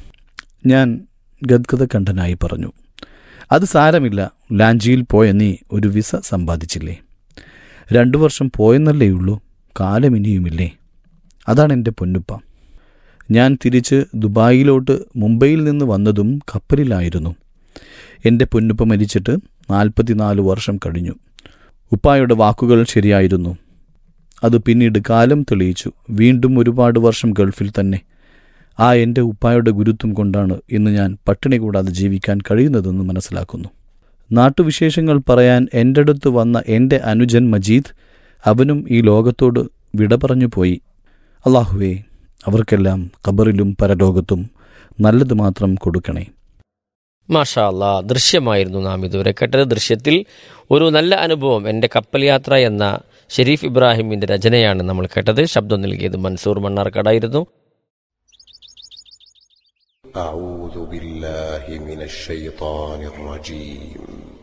ഞാൻ ഗദ്ഗത കണ്ഠനായി പറഞ്ഞു അത് സാരമില്ല ലാഞ്ചിയിൽ പോയ നീ ഒരു വിസ സമ്പാദിച്ചില്ലേ രണ്ടു വർഷം പോയെന്നല്ലേ ഉള്ളൂ കാലം ഇനിയുമില്ലേ അതാണ് എൻ്റെ പൊന്നുപ്പ ഞാൻ തിരിച്ച് ദുബായിലോട്ട് മുംബൈയിൽ നിന്ന് വന്നതും കപ്പലിലായിരുന്നു എൻ്റെ പൊന്നുപ്പ മരിച്ചിട്ട് നാൽപ്പത്തിനാല് വർഷം കഴിഞ്ഞു ഉപ്പായുടെ വാക്കുകൾ ശരിയായിരുന്നു അത് പിന്നീട് കാലം തെളിയിച്ചു വീണ്ടും ഒരുപാട് വർഷം ഗൾഫിൽ തന്നെ ആ എൻ്റെ ഉപ്പായുടെ ഗുരുത്വം കൊണ്ടാണ് ഇന്ന് ഞാൻ പട്ടിണി കൂടാതെ ജീവിക്കാൻ കഴിയുന്നതെന്ന് മനസ്സിലാക്കുന്നു നാട്ടുവിശേഷങ്ങൾ പറയാൻ എൻ്റെ അടുത്ത് വന്ന എൻ്റെ അനുജൻ മജീദ് അവനും ഈ ലോകത്തോട് വിട പറഞ്ഞു പോയി അള്ളാഹുവേ അവർക്കെല്ലാം ഖബറിലും പരലോകത്തും നല്ലത് മാത്രം കൊടുക്കണേ മാഷാ അല്ലാ ദൃശ്യമായിരുന്നു നാം ഇതുവരെ കേട്ടത് ദൃശ്യത്തിൽ ഒരു നല്ല അനുഭവം എൻ്റെ കപ്പൽ യാത്ര എന്ന ഷെരീഫ് ഇബ്രാഹിമിൻ്റെ രചനയാണ് നമ്മൾ കേട്ടത് ശബ്ദം നൽകിയത് മൻസൂർ മണ്ണാർക്കടായിരുന്നു أعوذ بالله من الشيطان الرجيم